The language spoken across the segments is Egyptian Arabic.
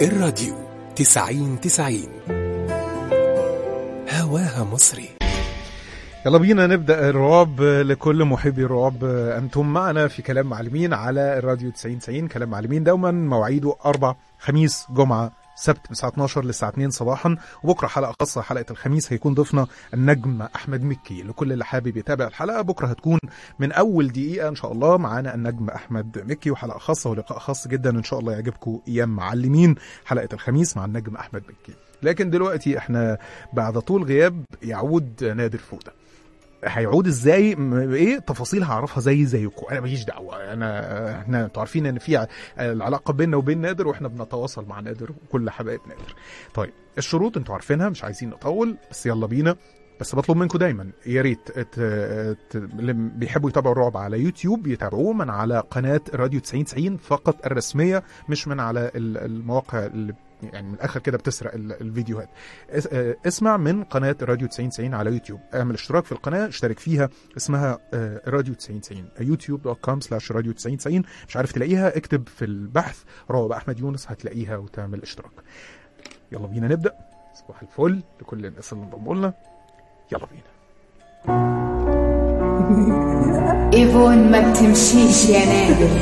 الراديو تسعين تسعين هواها مصري يلا بينا نبدا الرعب لكل محبي الرعب انتم معنا في كلام معلمين على الراديو 90 90 كلام معلمين دوما مواعيده اربع خميس جمعه سبت من الساعه 12 للساعه 2 صباحا وبكره حلقه خاصه حلقه الخميس هيكون ضيفنا النجم احمد مكي لكل اللي حابب يتابع الحلقه بكره هتكون من اول دقيقه ان شاء الله معانا النجم احمد مكي وحلقه خاصه ولقاء خاص جدا ان شاء الله يعجبكم ايام معلمين حلقه الخميس مع النجم احمد مكي لكن دلوقتي احنا بعد طول غياب يعود نادر فوده هيعود ازاي م- ايه تفاصيل هعرفها زي زيكم انا ماليش دعوه انا احنا انتوا عارفين ان في ع- العلاقه بيننا وبين نادر واحنا بنتواصل مع نادر وكل حبايب نادر طيب الشروط انتوا عارفينها مش عايزين نطول بس يلا بينا بس بطلب منكم دايما يا ريت ت- ت- اللي بيحبوا يتابعوا الرعب على يوتيوب يتابعوه من على قناه راديو 90 90 فقط الرسميه مش من على ال- المواقع اللي يعني من الاخر كده بتسرق ال- الفيديوهات اس- آه، اسمع من قناه راديو 90 90 على يوتيوب اعمل اشتراك في القناه اشترك فيها اسمها آه، راديو 90 90 يوتيوب دوت كوم سلاش راديو 90 90 مش عارف تلاقيها اكتب في البحث رعب احمد يونس هتلاقيها وتعمل اشتراك يلا بينا نبدا صباح الفل لكل الناس اللي انضموا لنا يلا بينا ايفون ما بتمشيش يا نادر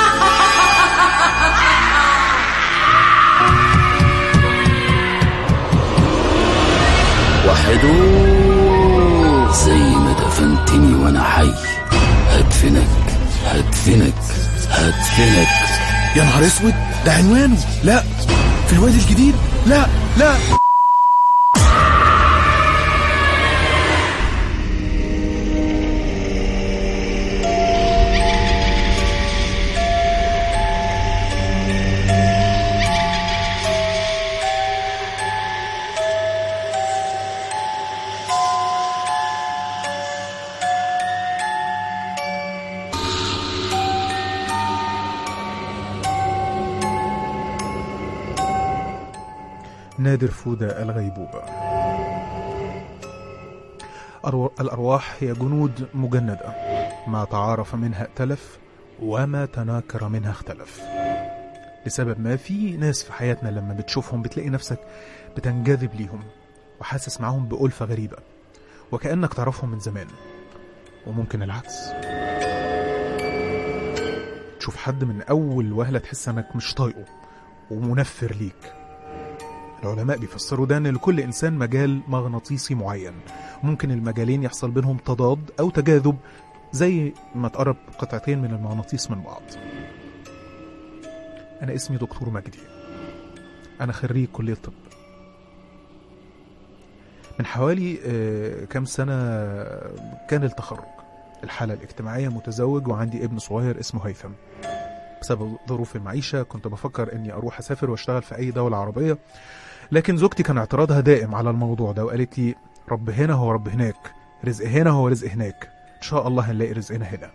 وحدو زي ما دفنتني وانا حي هدفنك هدفنك هدفنك يا نهار اسود ده عنوانه لا في الوادي الجديد لا لا نادر فودة الغيبوبة أرو- الأرواح هي جنود مجندة ما تعارف منها ائتلف وما تناكر منها اختلف لسبب ما في ناس في حياتنا لما بتشوفهم بتلاقي نفسك بتنجذب ليهم وحاسس معاهم بألفة غريبة وكأنك تعرفهم من زمان وممكن العكس تشوف حد من أول وهلة تحس إنك مش طايقه ومنفر ليك العلماء بيفسروا ده ان لكل انسان مجال مغناطيسي معين ممكن المجالين يحصل بينهم تضاد او تجاذب زي ما تقرب قطعتين من المغناطيس من بعض انا اسمي دكتور مجدي انا خريج كليه طب من حوالي آه، كام سنه كان التخرج الحاله الاجتماعيه متزوج وعندي ابن صغير اسمه هيثم بسبب ظروف المعيشه كنت بفكر اني اروح اسافر واشتغل في اي دوله عربيه لكن زوجتي كان اعتراضها دائم على الموضوع ده وقالت لي رب هنا هو رب هناك رزق هنا هو رزق هناك ان شاء الله هنلاقي رزقنا هنا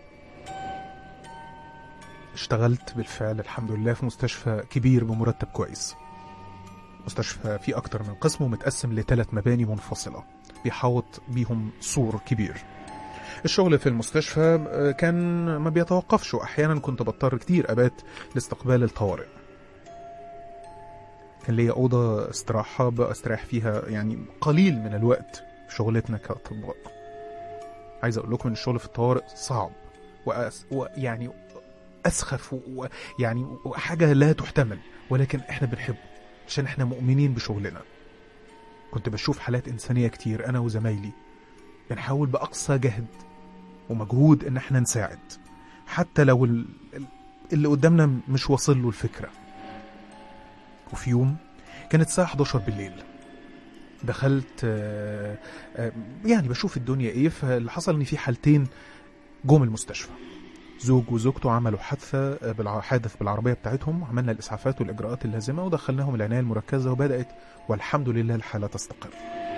اشتغلت بالفعل الحمد لله في مستشفى كبير بمرتب كويس مستشفى فيه أكتر من قسم ومتقسم لثلاث مباني منفصلة بيحوط بيهم سور كبير الشغل في المستشفى آه، كان ما بيتوقفش وأحيانا كنت بضطر كتير أبات لاستقبال الطوارئ كان ليا أوضة استراحة بستريح فيها يعني قليل من الوقت في شغلتنا كأطباء عايز أقول لكم إن الشغل في الطوارئ صعب وأس... ويعني أسخف ويعني حاجة لا تحتمل ولكن إحنا بنحبه عشان إحنا مؤمنين بشغلنا كنت بشوف حالات إنسانية كتير أنا وزمايلي بنحاول بأقصى جهد ومجهود إن إحنا نساعد حتى لو ال- ال- اللي قدامنا مش واصل له الفكرة وفي يوم كانت الساعة 11 بالليل دخلت آه، آه، يعني بشوف الدنيا ايه فاللي حصل ان في حالتين جم المستشفى زوج وزوجته عملوا حادثة آه، بالع- حادث بالعربية بتاعتهم وعملنا الإسعافات والإجراءات اللازمة ودخلناهم العناية المركزة وبدأت والحمد لله الحالة تستقر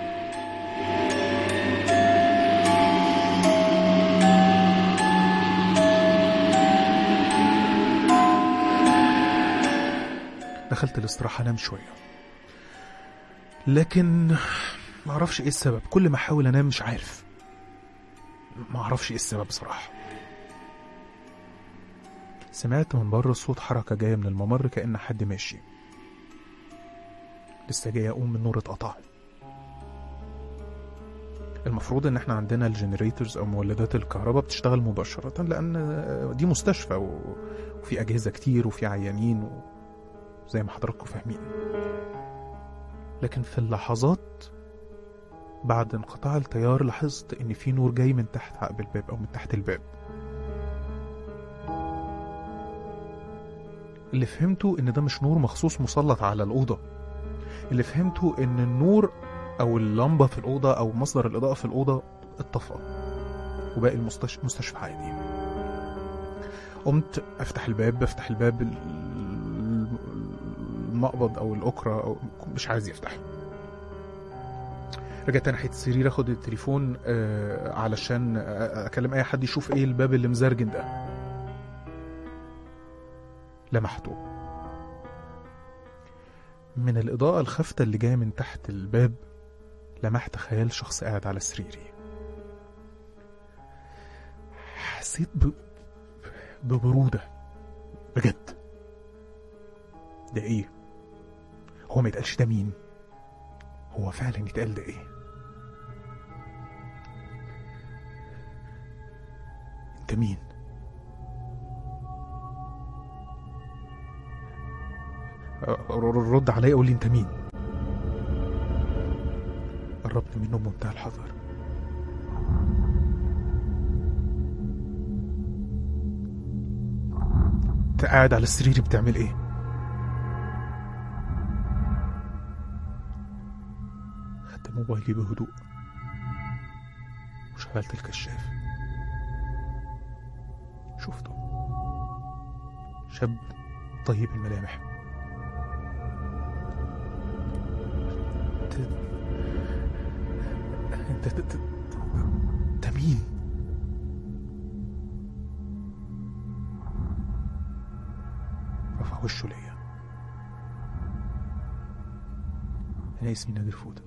دخلت الاستراحة انام شوية لكن ما اعرفش ايه السبب كل ما احاول انام مش عارف ما اعرفش ايه السبب بصراحة سمعت من بره صوت حركة جاية من الممر كأن حد ماشي لسه جاي اقوم من نور اتقطع المفروض ان احنا عندنا الجنريتورز او مولدات الكهرباء بتشتغل مباشرة لان دي مستشفى و- وفي اجهزة كتير وفي عيانين وزي ما حضراتكم فاهمين لكن في اللحظات بعد انقطاع التيار لاحظت ان في نور جاي من تحت عقب الباب او من تحت الباب اللي فهمته ان ده مش نور مخصوص مسلط على الاوضه اللي فهمته ان النور او اللمبه في الاوضه او مصدر الاضاءه في الاوضه اتطفى وباقي المستشفى مستشفى عادي قمت افتح الباب بفتح الباب ال- المقبض او الاكره او مش عايز يفتح رجعت ناحيه السرير اخد التليفون آه علشان آه، اكلم اي حد يشوف ايه الباب اللي مزرجن ده لمحته من الإضاءة الخافتة اللي جاية من تحت الباب لمحت خيال شخص قاعد على سريري حسيت ب... ببرودة بجد ده ايه هو ما يتقالش ده مين هو فعلا يتقال ده ايه انت مين رد عليا قول لي انت مين قربت منه بمنتهى الحذر انت قاعد على السرير بتعمل ايه خدت موبايلي بهدوء وشغلت الكشاف شفته شاب طيب الملامح انت انت انت انت مين؟ رفع وشه ليا انا اسمي نادر فودة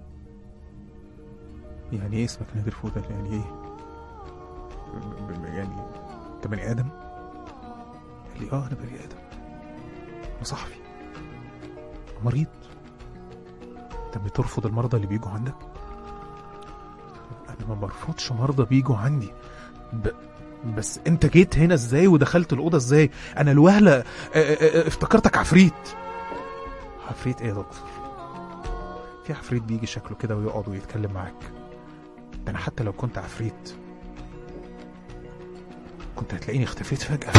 يعني ايه اسمك نادر فودة يعني ايه ب- ب- يعني انت بني ادم قال لي اه انا بني ادم انا صحفي مريض انت بترفض المرضى اللي بيجوا عندك انا ما برفضش مرضى بيجوا عندي ب... بس انت جيت هنا ازاي ودخلت الاوضه ازاي انا الوهله اه، اه، اه، افتكرتك عفريت عفريت ايه يا دكتور في عفريت بيجي شكله كده ويقعد ويتكلم معاك ده انا حتى لو كنت عفريت كنت هتلاقيني اختفيت فجاه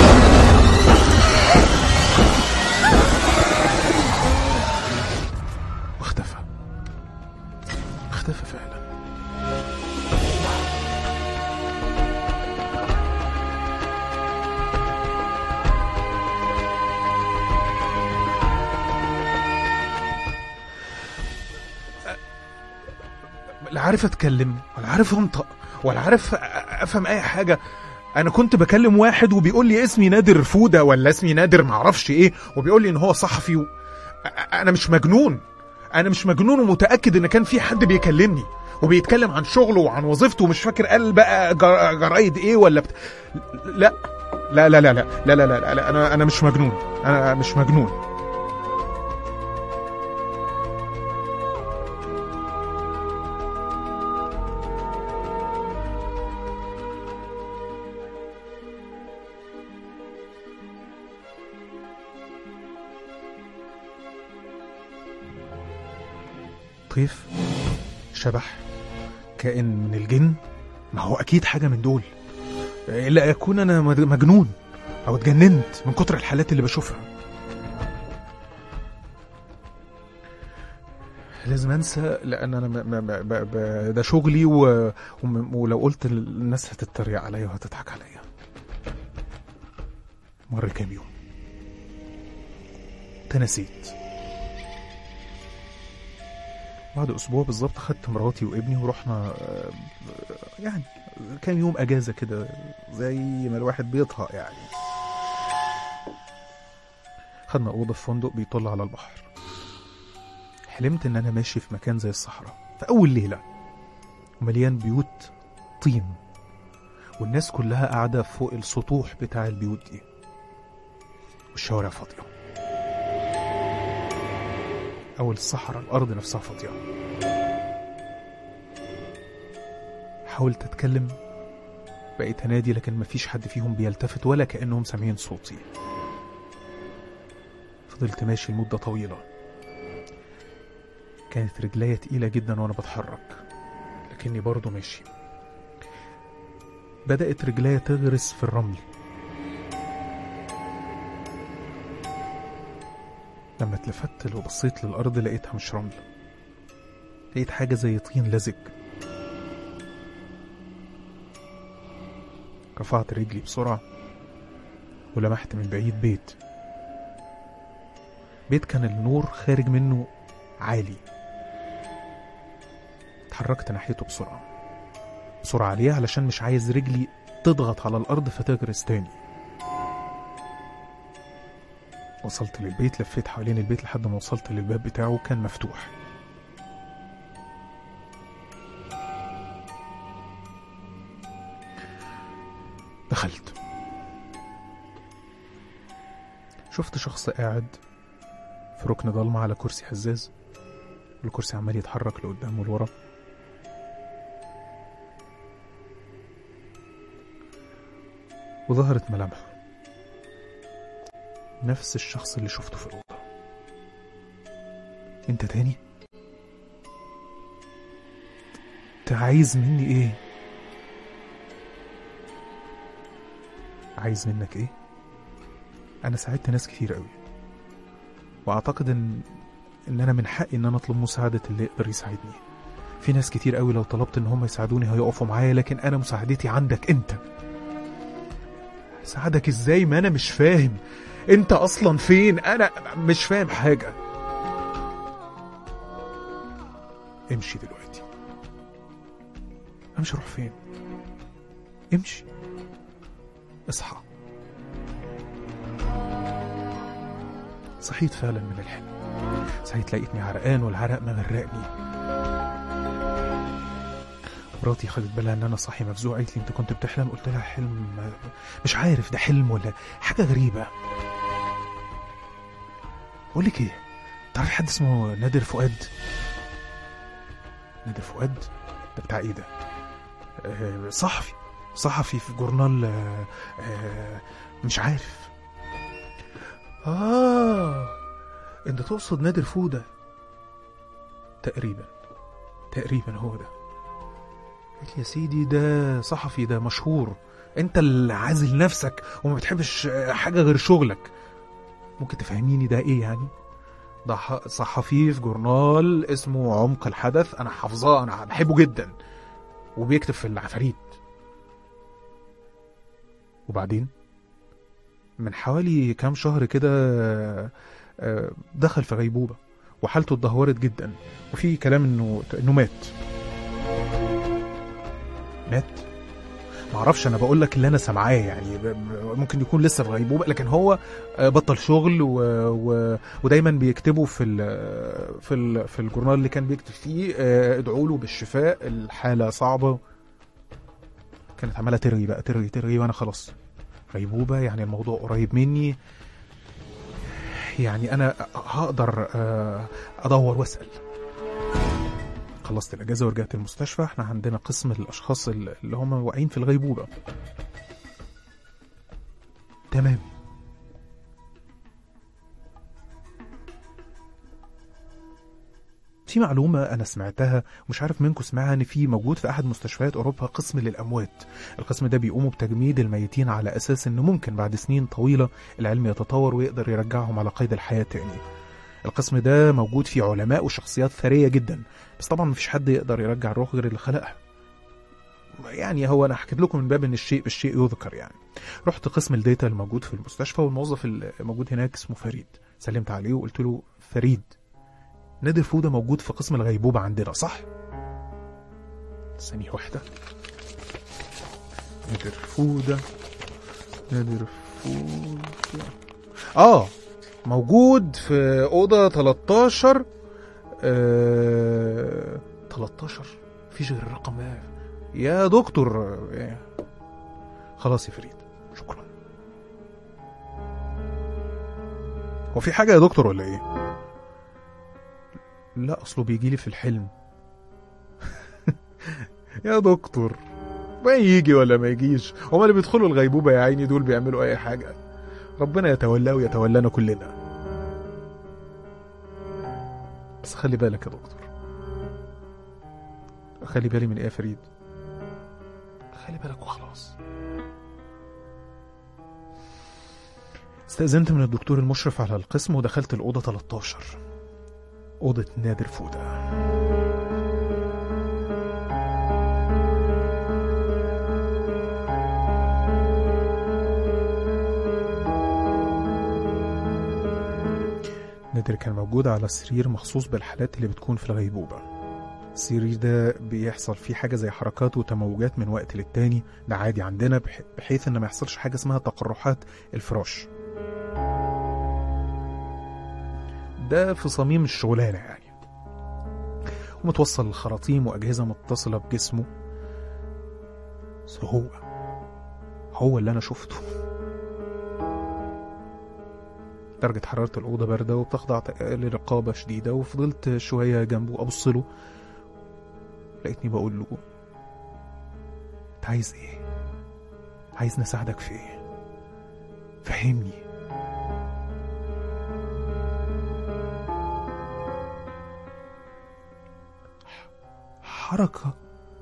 واختفى اختفى فعلا لا عارف اتكلم ولا عارف انطق ولا عارف أ- افهم اي حاجه انا كنت بكلم واحد وبيقول لي اسمي نادر فوده ولا اسمي نادر معرفش ايه وبيقول لي ان هو صحفي و... أ- انا مش مجنون انا مش مجنون ومتاكد ان كان في حد بيكلمني وبيتكلم عن شغله وعن وظيفته ومش فاكر قال بقى جر- جرايد ايه ولا بت... لا لا لا لا لا لا لا لا, لا انا انا مش مجنون انا مش مجنون طيف شبح كائن من الجن ما هو اكيد حاجه من دول الا يكون انا مد- مجنون او اتجننت من كتر الحالات اللي بشوفها لازم انسى لان انا م- م- ب- ب- ب- ده شغلي و... وم- ولو قلت الناس هتتريق عليا وهتضحك عليا مر كام يوم تنسيت بعد اسبوع بالظبط خدت مراتي وابني ورحنا آه، يعني كام يوم اجازه كده زي ما الواحد بيطهق يعني خدنا اوضه في فندق بيطل على البحر حلمت ان انا ماشي في مكان زي الصحراء في اول ليله ومليان بيوت طين والناس كلها قاعده فوق السطوح بتاع البيوت دي والشوارع فاضيه أو الصحراء الأرض نفسها فاضية حاولت أتكلم بقيت أنادي لكن مفيش حد فيهم بيلتفت ولا كأنهم سامعين صوتي فضلت ماشي لمدة طويلة كانت رجليا تقيلة جدا وأنا بتحرك لكني برضه ماشي بدأت رجليا تغرس في الرمل لما اتلفت وبصيت للأرض لقيتها مش رمل لقيت حاجة زي طين لزج رفعت رجلي بسرعة ولمحت من بعيد بيت بيت كان النور خارج منه عالي اتحركت ناحيته بسرعة بسرعة عليه علشان مش عايز رجلي تضغط على الأرض فتغرس تاني وصلت للبيت لفيت حوالين البيت لحد ما وصلت للباب بتاعه كان مفتوح دخلت شفت شخص قاعد في ركن ضلمة على كرسي هزاز الكرسي عمال يتحرك لقدام ولورا وظهرت ملامحه نفس الشخص اللي شفته في الأوضة انت تاني انت عايز مني ايه عايز منك ايه انا ساعدت ناس كتير قوي واعتقد ان ان انا من حقي ان انا اطلب مساعدة اللي يقدر يساعدني في ناس كتير قوي لو طلبت ان هم يساعدوني هيقفوا معايا لكن انا مساعدتي عندك انت ساعدك ازاي ما انا مش فاهم انت اصلا فين انا مش فاهم حاجة امشي دلوقتي امشي اروح فين امشي اصحى صحيت فعلا من الحلم صحيت لقيتني عرقان والعرق مغرقني مراتي خدت بالها ان انا صاحي مفزوع قالت لي انت كنت بتحلم قلت لها حلم مش عارف ده حلم ولا حاجه غريبه بقول لك ايه تعرف حد اسمه نادر فؤاد نادر فؤاد ده بتاع ايه ده آه صحفي صحفي في جورنال آه آه مش عارف اه انت تقصد نادر فودة تقريبا تقريبا هو ده قلت يا سيدي ده صحفي ده مشهور انت اللي عازل نفسك وما بتحبش حاجة غير شغلك ممكن تفهميني ده ايه يعني ده ح- صحفي في جورنال اسمه عمق الحدث انا حافظاه انا بحبه جدا وبيكتب في العفاريت وبعدين من حوالي كام شهر كده آه، دخل في غيبوبة وحالته اتدهورت جدا وفي كلام انه انه مات مات معرفش انا بقول لك اللي انا سامعاه يعني ب- ب- ممكن يكون لسه في غيبوبه لكن هو آه، بطل شغل و... و... ودايما بيكتبوا في ال... في ال... في الجورنال اللي كان بيكتب فيه آه، ادعوا له بالشفاء الحاله صعبه كانت عماله ترغي بقى ترغي ترغي وانا خلاص غيبوبه يعني الموضوع قريب مني يعني انا هقدر آه، ادور واسال خلصت الاجازه ورجعت المستشفى احنا عندنا قسم للاشخاص اللي هم واقعين في الغيبوبه تمام في معلومة أنا سمعتها ومش عارف منكم سمعها إن في موجود في أحد مستشفيات أوروبا قسم للأموات. القسم ده بيقوموا بتجميد الميتين على أساس إنه ممكن بعد سنين طويلة العلم يتطور ويقدر يرجعهم على قيد الحياة تاني. القسم ده موجود فيه علماء وشخصيات ثرية جدا بس طبعا مفيش حد يقدر يرجع الروح غير اللي خلقها يعني هو انا حكيت لكم من باب ان الشيء بالشيء يذكر يعني رحت قسم الداتا الموجود في المستشفى والموظف الموجود هناك اسمه فريد سلمت عليه وقلت له فريد نادر فودة موجود في قسم الغيبوبة عندنا صح؟ ثانية واحدة نادر فودة نادر فودة اه موجود في أوضة 13 آه... 13 مفيش غير الرقم ده يا دكتور آه، خلاص يا فريد شكرا هو في حاجة يا دكتور ولا ايه؟ لا اصله بيجي لي في الحلم يا دكتور ما يجي ولا ما يجيش هما اللي بيدخلوا الغيبوبة يا عيني دول بيعملوا أي حاجة ربنا يتولاه ويتولانا كلنا بس خلي بالك يا دكتور خلي بالي من ايه يا فريد خلي بالك وخلاص استأذنت من الدكتور المشرف على القسم ودخلت الأوضة 13 أوضة نادر فودة نادر كان موجود على سرير مخصوص بالحالات اللي بتكون في الغيبوبة السرير ده بيحصل فيه حاجة زي حركات وتموجات من وقت للتاني ده عادي عندنا بح- بحيث ان ما يحصلش حاجة اسمها تقرحات الفراش ده في صميم الشغلانة يعني ومتوصل لخراطيم وأجهزة متصلة بجسمه بس هو هو اللي أنا شفته درجة حرارة الأوضة باردة وبتخضع لرقابة شديدة وفضلت شوية جنبه أبص له لقيتني بقول له أنت عايز إيه؟ عايز نساعدك في إيه؟ فهمني حركة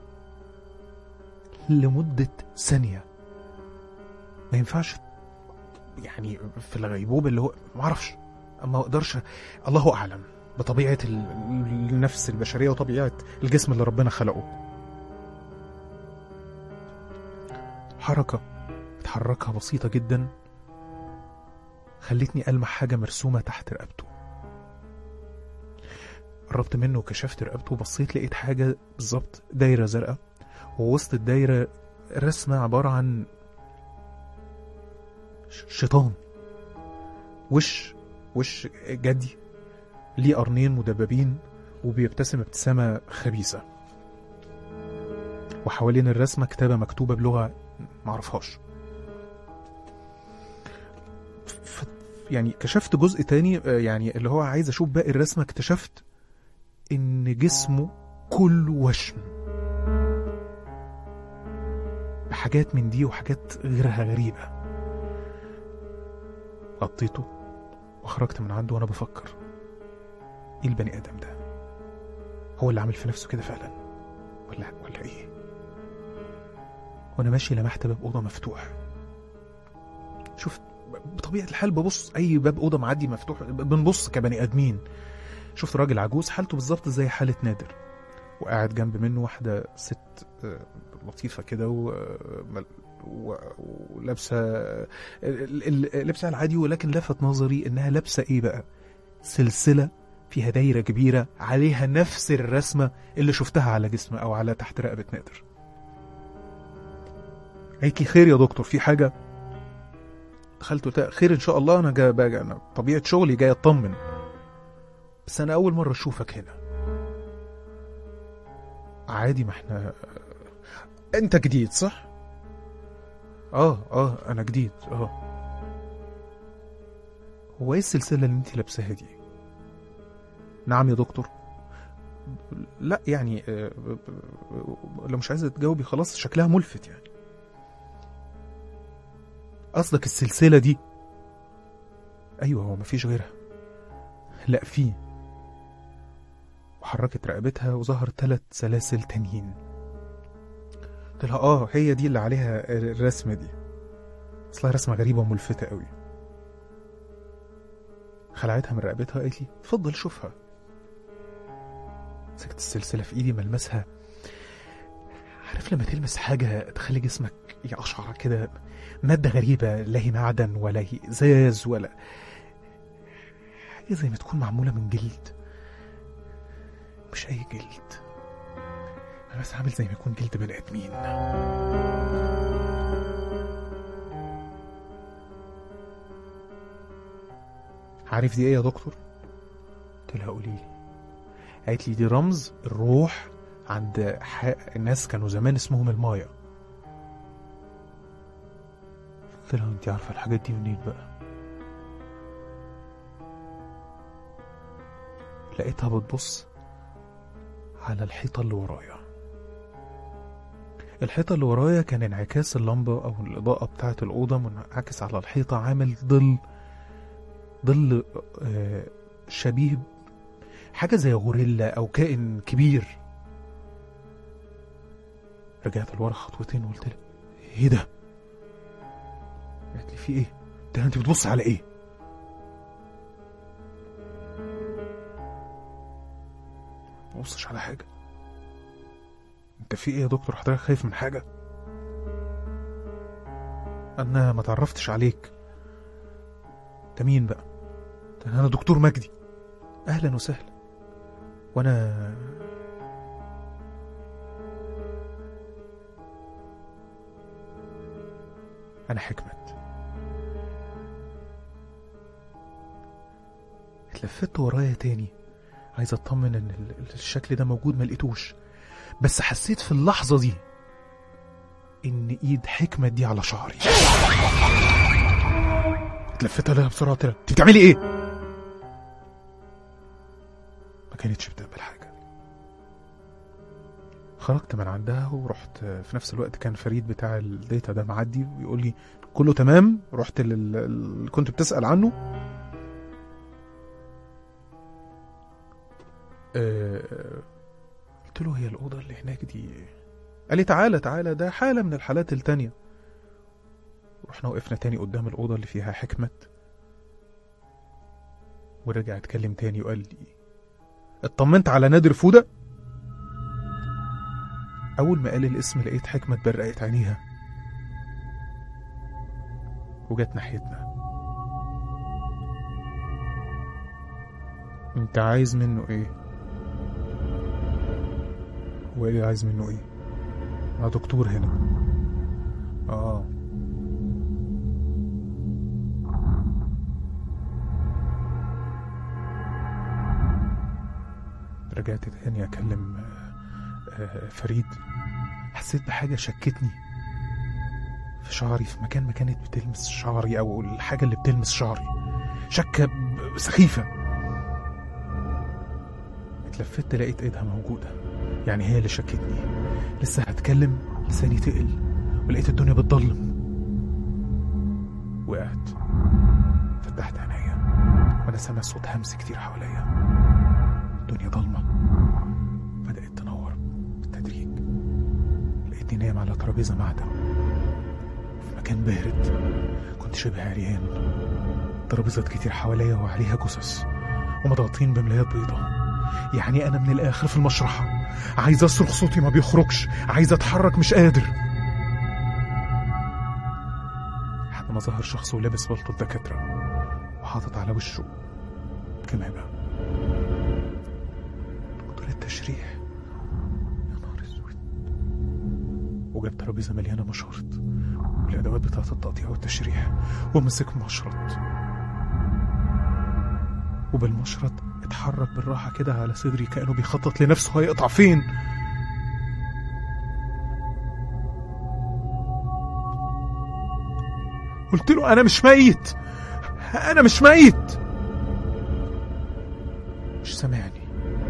لمدة ثانية ما ينفعش يعني في الغيبوبة اللي هو ما اعرفش ما اقدرش الله اعلم بطبيعة ال- النفس البشرية وطبيعة الجسم اللي ربنا خلقه حركة اتحركها بسيطة جدا خلتني ألمح حاجة مرسومة تحت رقبته قربت منه وكشفت رقبته وبصيت لقيت حاجة بالظبط دايرة زرقاء ووسط الدايرة رسمة عبارة عن ش- شيطان وش وش جدي ليه قرنين مدببين وبيبتسم ابتسامة خبيثة وحوالين الرسمة كتابة مكتوبة بلغة معرفهاش ف- يعني كشفت جزء تاني آه، يعني اللي هو عايز اشوف باقي الرسمة اكتشفت ان جسمه كله وشم بحاجات من دي وحاجات غيرها غريبة غطيته وخرجت من عنده وانا بفكر ايه البني ادم ده هو اللي عامل في نفسه كده فعلا ولا ولا ايه وانا ماشي لمحت باب اوضه مفتوح شفت بطبيعه الحال ببص اي باب اوضه معدي مفتوح بنبص كبني ادمين شفت راجل عجوز حالته بالظبط زي حاله نادر وقاعد جنب منه واحده ست آه، لطيفه كده و- مل- و- ولابسه ال- ال- لبسها العادي ولكن لفت نظري انها لابسه ايه بقى سلسله فيها دايره كبيره عليها نفس الرسمه اللي شفتها على جسمه او على تحت رقبه نادر قالت لي خير يا دكتور في حاجه دخلت قلت لها خير ان شاء الله انا جاي باجي انا طبيعه شغلي جاي اطمن بس انا اول مره اشوفك هنا عادي ما احنا انت جديد صح اه اه انا جديد اه هو ايه السلسله اللي انت لابساها دي نعم يا دكتور لا يعني آه، لو مش عايزه تجاوبي خلاص شكلها ملفت يعني قصدك السلسله دي ايوه هو مفيش غيرها لا في وحركت رقبتها وظهر ثلاث سلاسل تانيين قلت لها اه هي دي اللي عليها الرسمه دي اصلها رسمه غريبه وملفته قوي خلعتها من رقبتها قالت لي اتفضل شوفها مسكت السلسله في ايدي ملمسها عارف لما تلمس حاجه تخلي جسمك يقشعر كده ماده غريبه لا هي معدن ولا هي ازاز ولا حاجه زي ما تكون معموله من جلد مش اي جلد انا بس عامل زي ما يكون جلد بني ادمين عارف دي ايه يا دكتور قلت لها قولي لي قالت لي دي رمز الروح عند ح... الناس كانوا زمان اسمهم المايا قلت لها انت عارفه الحاجات دي منين بقى لقيتها بتبص على الحيطة اللي ورايا الحيطة اللي ورايا كان انعكاس اللمبة أو الإضاءة بتاعة الأوضة منعكس على الحيطة عامل ظل ظل آه، شبيه حاجة زي غوريلا أو كائن كبير رجعت لورا خطوتين وقلت لها ايه ده؟ قالت لي في ايه؟ ده انت بتبص على ايه؟ ما ببصش على حاجة انت في ايه يا دكتور حضرتك خايف من حاجة؟ انا ما تعرفتش عليك انت مين بقى؟ ده انا دكتور مجدي اهلا وسهلا وانا انا حكمت اتلفت ورايا تاني عايز اطمن ان ال- ال- الشكل ده موجود ما لقيتوش بس حسيت في اللحظه دي ان ايد حكمت دي على شعري اتلفت لها بسرعه قلت لها انت بتعملي ايه ما كانتش بتقبل حاجه خرجت من عندها ورحت في نفس الوقت كان فريد بتاع الداتا ده معدي بيقول لي كله تمام رحت لل... اللي كنت بتسأل عنه آه، قلت له هي الأوضة اللي هناك دي قال لي تعالى تعالى ده حالة من الحالات التانية رحنا وقفنا تاني قدام الأوضة اللي فيها حكمت ورجع اتكلم تاني وقال لي اطمنت على نادر فودة أول ما قال الاسم لقيت حكمة برقت عينيها وجت ناحيتنا انت عايز منه ايه هو ايه اللي عايز منه ايه انا دكتور هنا اه رجعت تاني اكلم آه، آه، فريد حسيت بحاجة شكتني في شعري في مكان ما كانت بتلمس شعري او الحاجة اللي بتلمس شعري شكة ب- سخيفة اتلفت لقيت ايدها موجودة يعني هي اللي شكتني لسه هتكلم لساني تقل ولقيت الدنيا بتضلم وقعت فتحت عينيا وانا سامع صوت همس كتير حواليا الدنيا ضلمة بدأت تنور بالتدريج لقيتني نايم على ترابيزة معدن في مكان بارد كنت شبه عريان ترابيزات كتير حواليا وعليها جثث ومضغوطين بملايات بيضاء يعني انا من الاخر في المشرحة عايز اصرخ صوتي ما بيخرجش عايز اتحرك مش قادر لحد ما ظهر شخص ولابس بلطو الدكاترة وحاطط على وشه كمامة دكتور التشريح يا نهار اسود وجاب ترابيزة مليانة مشارط والأدوات بتاعة التقطيع والتشريح ومسك مشرط وبالمشرط اتحرك بالراحة كده على صدري كأنه بيخطط لنفسه هيقطع فين قلت له أنا مش ميت أنا مش ميت مش سامعني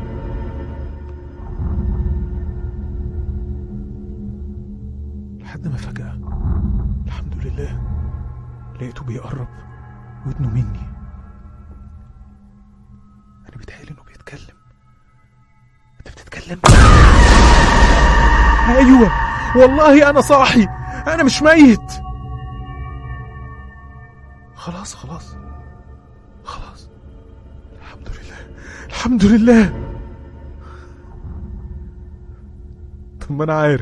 لحد ما فجأة الحمد لله لقيته بيقرب ودنه مني انا بيتهيألي انه بيتكلم انت بتتكلم ايوه والله انا صاحي انا مش ميت خلاص خلاص خلاص الحمد لله الحمد لله طب ما انا عارف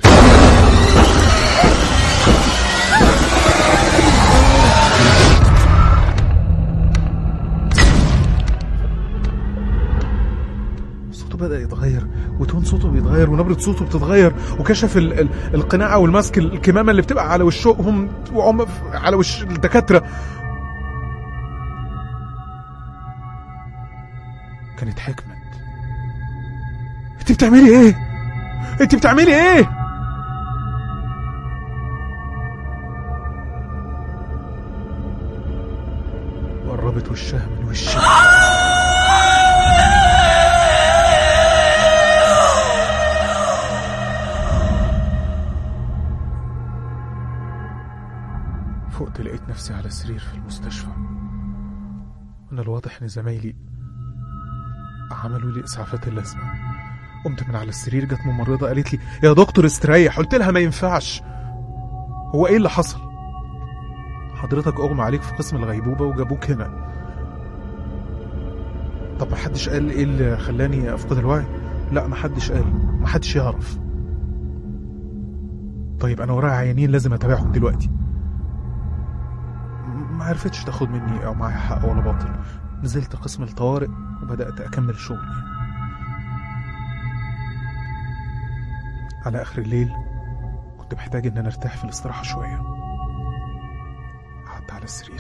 صوته بدأ يتغير وتون صوته بيتغير ونبرة صوته بتتغير وكشف ال ال القناع والماسك الكمامة اللي بتبقى على وشهم وهم ف- على وش الدكاترة كانت حكمت انت بتعملي ايه؟ انت بتعملي ايه؟ وقربت وشها من وشي لقيت نفسي على سرير في المستشفى من الواضح ان زمايلي عملوا لي اسعافات اللازمه قمت من على السرير جت ممرضه قالت لي يا دكتور استريح قلت لها ما ينفعش هو ايه اللي حصل حضرتك اغمى عليك في قسم الغيبوبه وجابوك هنا طب ما حدش قال ايه اللي خلاني افقد الوعي لا ما حدش قال ما حدش يعرف طيب انا ورايا عيانين لازم اتابعهم دلوقتي م- ما عرفتش تاخد مني او معايا حق ولا باطل نزلت قسم الطوارئ وبدات اكمل شغلي على اخر الليل كنت محتاج ان انا ارتاح في الاستراحه شويه قعدت على السرير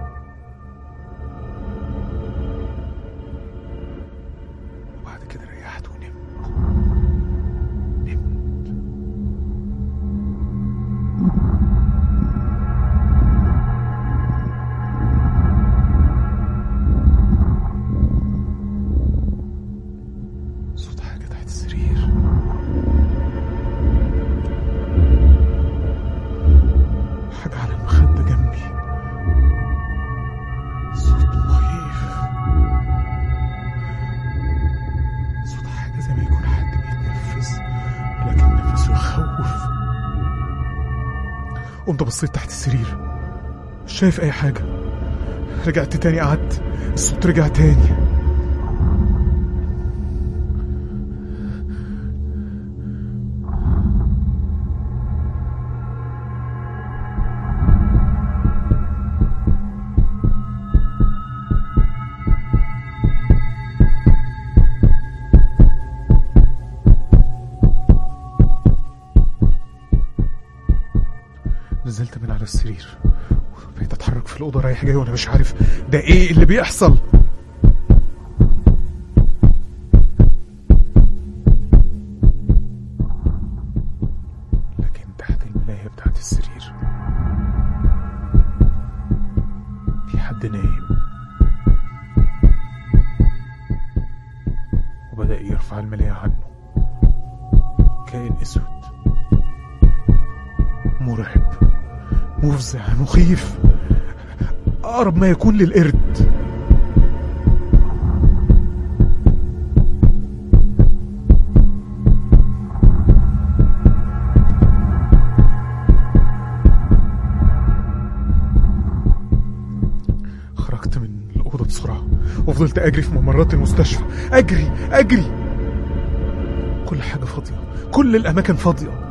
وبعد كده ريحت ونمت نمت صوت حاجة تحت السرير حاجة على المخدة جنبي صوت مخيف صوت حاجة زي ما يكون حد بيتنفس لكن نفسه يخوف قمت بصيت تحت السرير مش شايف أي حاجة رجعت تاني قعدت الصوت رجع تاني نزلت من على السرير بقيت اتحرك في الاوضه رايح جاي وانا مش عارف ده ايه اللي بيحصل لكن تحت الملايه بتاعت السرير في حد نايم وبدأ يرفع الملاية عنه كائن اسود مرعب مفزع مخيف أقرب ما يكون للقرد خرجت من الأوضة بسرعة وفضلت أجري في ممرات المستشفى أجري أجري كل حاجة فاضية كل الأماكن فاضية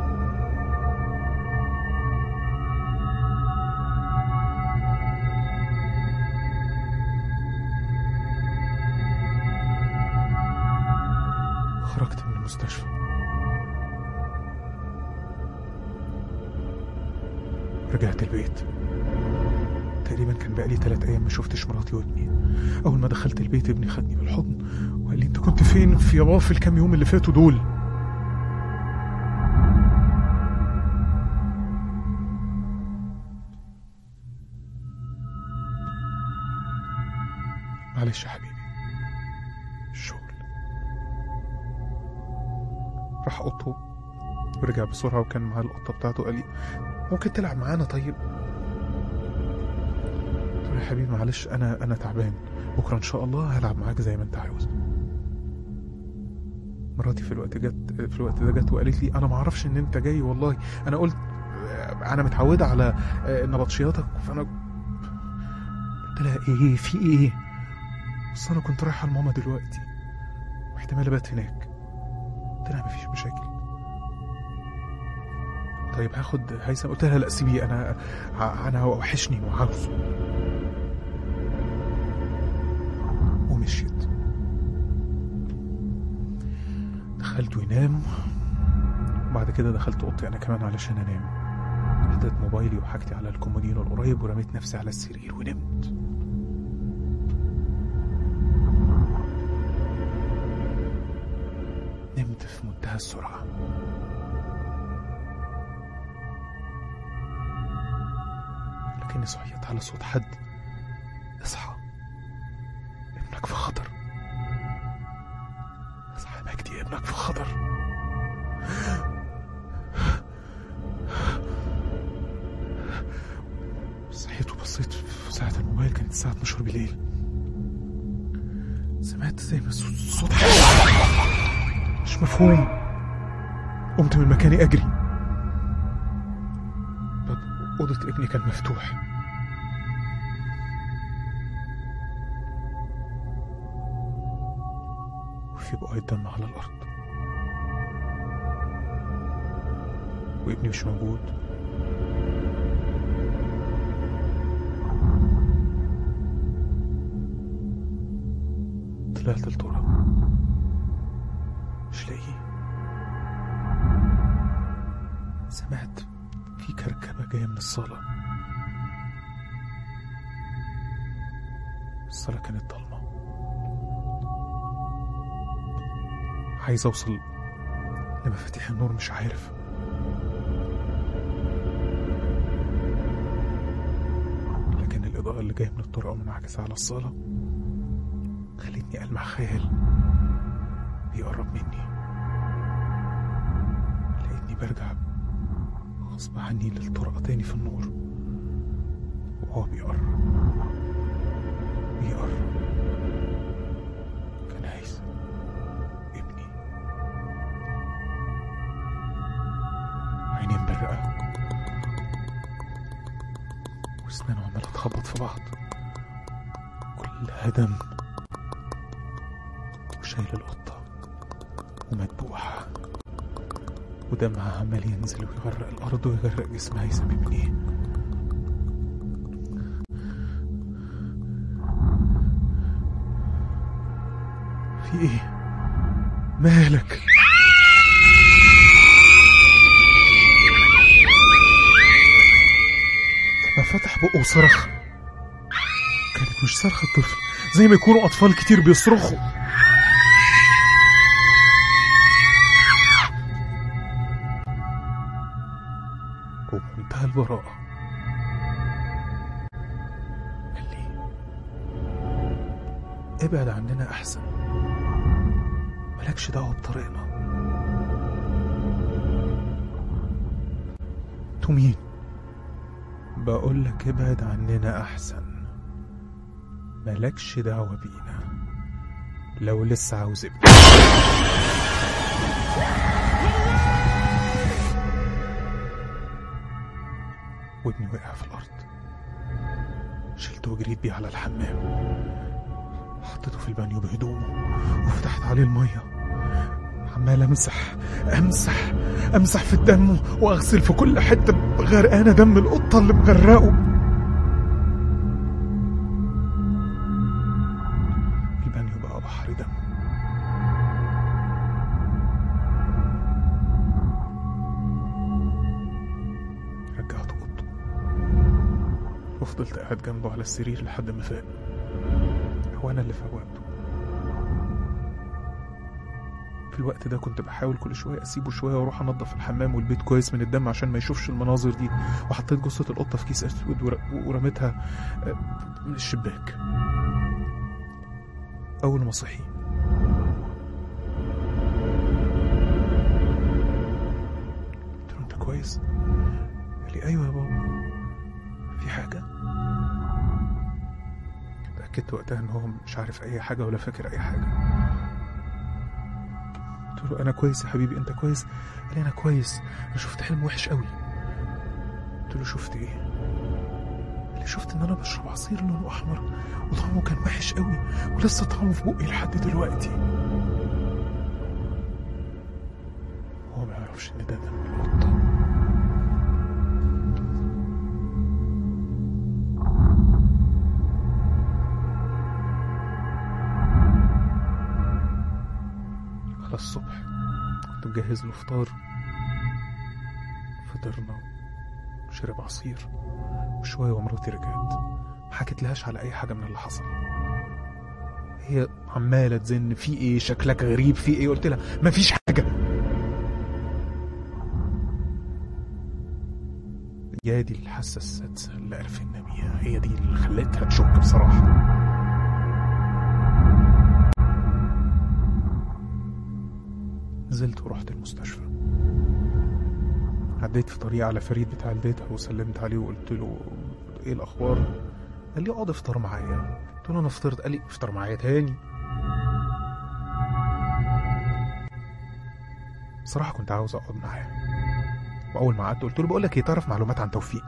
خرجت من المستشفى رجعت البيت تقريبا كان بقالي تلات أيام ما شفتش مراتي وابني أول ما دخلت البيت ابني خدني بالحضن وقال لي أنت كنت فين في يابا في الكام يوم اللي فاتوا دول معلش يا حبيبي الشغل راح اوضته ورجع بسرعة وكان معاه القطة بتاعته قال لي ممكن تلعب معانا طيب قلت له يا حبيبي معلش انا انا تعبان بكرة ان شاء الله هلعب معاك زي ما انت عاوز مراتي في الوقت جت في الوقت ده جت وقالت لي انا ما اعرفش ان انت جاي والله انا قلت انا متعودة على نبطشياتك فانا قلت لها ايه في ايه بس انا كنت رايحة لماما دلوقتي واحتمال ابات هناك قلت لها مفيش مشاكل طيب هاخد هيثم قلت لها لا سيبيه انا ع- انا وحشني وعاوزه ومشيت دخلت وينام وبعد كده دخلت اوضتي انا كمان علشان انام حطيت موبايلي وحاجتي على الكومودينو القريب ورميت نفسي على السرير ونمت نمت في منتهى السرعة لكني صحيت على صوت حد اصحى ابنك في خطر اصحى يا مجدي ابنك في خطر صحيت الساعة 12 بالليل سمعت زي ما صوت صوت مش مفهوم قمت من مكاني أجري باب أوضة ابني كان مفتوح وفي بقايا دم على الأرض وابني مش موجود طلعت التراب مش لاقيه سمعت في كركبة جاية من الصالة الصالة كانت ضلمة عايز أوصل لمفاتيح النور مش عارف لكن الإضاءة اللي جاية من الطرقة ومنعكسة على الصالة خلتني ألمح خيال بيقرب مني لقيتني برجع غصب عني للطرقة تاني في النور وهو بيقرب بيقرب كان عايز ابني عيني مبرقة واسنانه عمالة تخبط في بعض كلها دم وشايل القطة ومدبوحة ودمها عمال ينزل ويغرق الأرض ويغرق جسمها يسببني في ايه؟ مالك؟ لما فتح بقه وصرخ كانت مش صرخة طفل زي ما يكونوا أطفال كتير بيصرخوا وبمنتهى البراءة قال لي ابعد عننا أحسن مالكش دعوة بطريقنا انتوا مين؟ بقول لك ابعد عننا أحسن مالكش دعوة بينا لو لسه عاوز ابني وابني وقع في الأرض شلته وجريت بيه على الحمام حطيته في البانيو بهدومه وفتحت عليه المية عمال امسح امسح امسح في الدم واغسل في كل حته غرقانه دم القطه اللي مغرقه البانيو بقى بحر دم رجعته اوضته وفضلت قاعد جنبه على السرير لحد ما فاق هو انا اللي فوقته في الوقت ده كنت بحاول كل شويه اسيبه شويه واروح انضف الحمام والبيت كويس من الدم عشان ما يشوفش المناظر دي وحطيت جثه القطه في كيس اسود ور- ورميتها آه، من الشباك اول ما صحي قلت له انت كويس قال لي ايوه يا بابا في حاجه اتاكدت وقتها ان هو مش عارف اي حاجه ولا فاكر اي حاجه قلت له انا كويس يا حبيبي انت كويس قال لي انا كويس انا شفت حلم وحش قوي قلت له شفت ايه قال لي شفت ان انا بشرب عصير لونه احمر وطعمه كان وحش قوي ولسه طعمه في بقي لحد دلوقتي هو ما يعرفش ان ده دم القطه على الصبح كنت مجهز له فطار فطرنا وشرب عصير وشوية ومراتي رجعت ما حكيتلهاش على أي حاجة من اللي حصل هي عمالة تزن في ايه شكلك غريب في ايه قلت لها مفيش حاجة يا دي الحاسة السادسة اللي عرفنا بيها هي دي اللي خلتها تشك بصراحة نزلت ورحت المستشفى عديت في طريق على فريد بتاع البيت وسلمت عليه وقلت له ايه الاخبار قال لي اقعد افطر معايا قلت له انا فطرت قال لي افطر معايا تاني بصراحه كنت عاوز اقعد معاه واول ما قعدت قلت له بقول لك ايه تعرف معلومات عن توفيق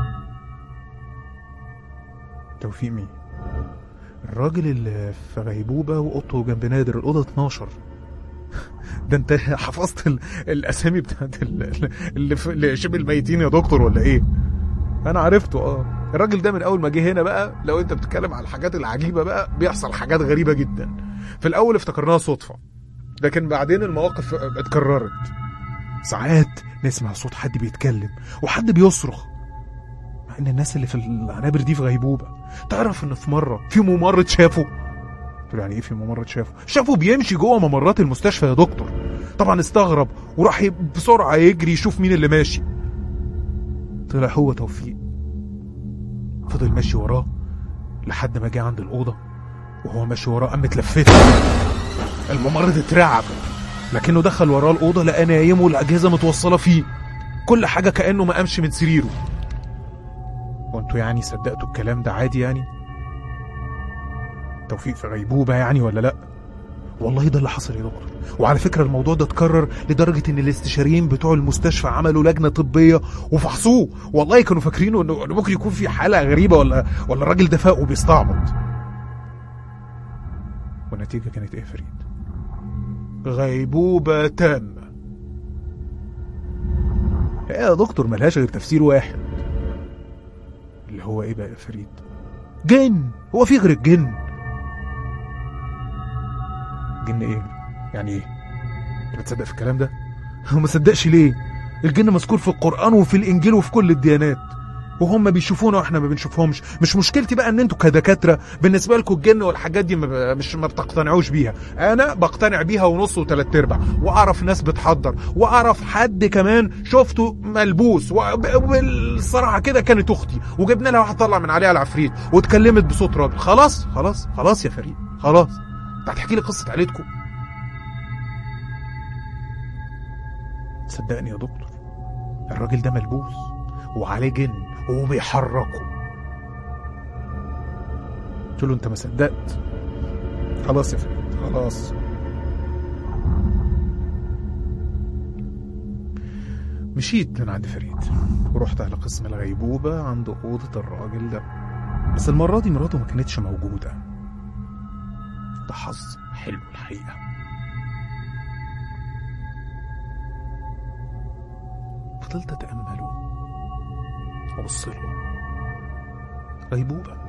توفيق مين الراجل اللي في غيبوبه واوضته جنب نادر الاوضه 12 ده انت حفظت ال... الاسامي بتاعت ال... اللي, في... اللي شبه الميتين يا دكتور ولا ايه انا عرفته اه الراجل ده من اول ما جه هنا بقى لو انت بتتكلم على الحاجات العجيبه بقى بيحصل حاجات غريبه جدا في الاول افتكرناها صدفه لكن بعدين المواقف اتكررت ساعات نسمع صوت حد بيتكلم وحد بيصرخ مع ان الناس اللي في العنابر دي في غيبوبه تعرف ان في مره في ممرض شافه قلت له يعني ايه في ممرض شافه شافه بيمشي جوه ممرات المستشفى يا دكتور طبعا استغرب وراح ي- بسرعه يجري يشوف مين اللي ماشي طلع هو توفيق فضل ماشي وراه لحد ما جه عند الاوضه وهو ماشي وراه قام متلفته الممرض اترعب لكنه دخل وراه الاوضه لقى نايم والاجهزه متوصله فيه كل حاجه كانه ما قامش من سريره وانتوا يعني صدقتوا الكلام ده عادي يعني توفيق في غيبوبه يعني ولا لا والله ده اللي حصل يا دكتور وعلى فكره الموضوع ده اتكرر لدرجه ان الاستشاريين بتوع المستشفى عملوا لجنه طبيه وفحصوه والله كانوا فاكرينه انه إنه ممكن يكون في حاله غريبه ولا ولا الراجل ده فاق وبيستعبط والنتيجه كانت ايه يا فريد غيبوبه تامه ايه يا دكتور ملهاش غير تفسير واحد اللي هو ايه بقى يا فريد جن هو في غير الجن جن ايه يعني ايه انت بتصدق في الكلام ده هو ما صدقش ليه الجن مذكور في القرآن وفي الإنجيل وفي كل الديانات وهم بيشوفونا واحنا ما بنشوفهمش مش مشكلتي بقى ان انتوا كدكاتره بالنسبه لكم الجن والحاجات دي ما ب- مش ما بتقتنعوش بيها انا بقتنع بيها ونص وثلاث ارباع واعرف ناس بتحضر واعرف حد كمان شفته ملبوس وب- وبالصراحه كده كانت اختي وجبنا لها واحد طلع من عليها العفريت واتكلمت بصوت راجل خلاص خلاص خلاص يا فريد خلاص انت هتحكي لي قصه عيلتكم صدقني يا دكتور الراجل ده ملبوس وعليه جن وبيحركه قلت له انت ما صدقت خلاص يا فريد خلاص مشيت من عند فريد ورحت على قسم الغيبوبة عند أوضة الراجل ده بس المرة دي مراته ما كانتش موجودة ده حظ حلو الحقيقة فضلت أتأمله وأبص له غيبوبة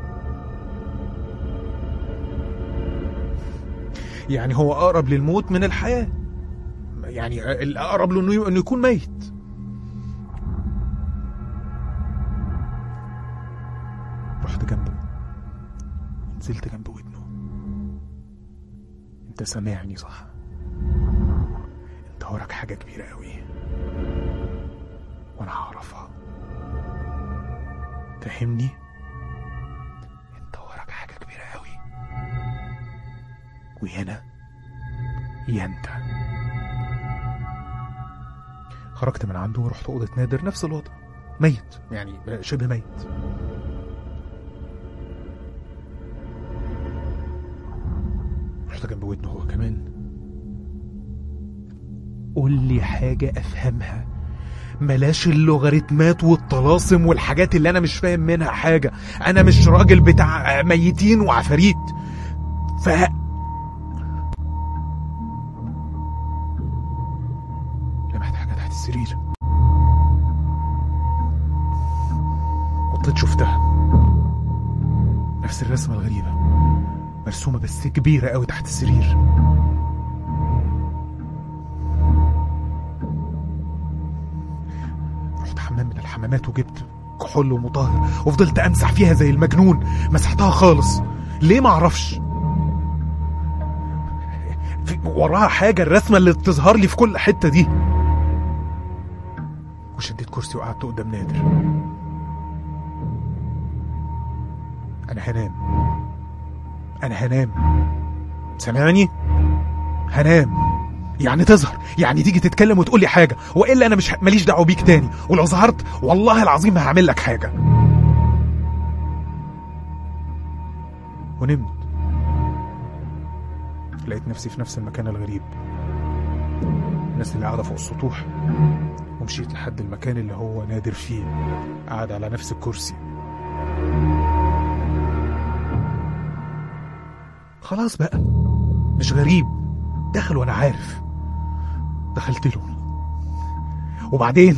يعني هو أقرب للموت من الحياة يعني الأقرب له إنه إنه يكون ميت رحت جنبه نزلت جنب ودنه انت سامعني صح انت وراك حاجة كبيرة قوي وانا هعرفها فهمني انت وراك حاجة كبيرة قوي وهنا يا انت خرجت من عنده ورحت أوضة نادر نفس الوضع ميت يعني شبه ميت رحت جنب ودنه هو كمان قول لي حاجة أفهمها ملاش اللوغاريتمات والطلاسم والحاجات اللي أنا مش فاهم منها حاجة أنا مش راجل بتاع ميتين وعفاريت ف لمحت حاجة تحت السرير وطيت شفتها نفس الرسمة الغريبة مرسومة بس كبيرة قوي تحت السرير رحت حمام من الحمامات وجبت كحول ومطهر وفضلت امسح فيها زي المجنون مسحتها خالص ليه ما اعرفش في وراها حاجة الرسمة اللي بتظهر لي في كل حتة دي وشديت كرسي وقعدت قدام نادر أنا هنام أنا هنام سامعني؟ هنام يعني تظهر يعني تيجي تتكلم وتقول لي حاجة وإلا أنا مش ه- ماليش دعوة بيك تاني ولو ظهرت والله العظيم هعمل لك حاجة ونمت لقيت نفسي في نفس المكان الغريب الناس اللي قاعدة فوق السطوح ومشيت لحد المكان اللي هو نادر فيه قاعد على نفس الكرسي خلاص بقى مش غريب دخل وانا عارف دخلت له وبعدين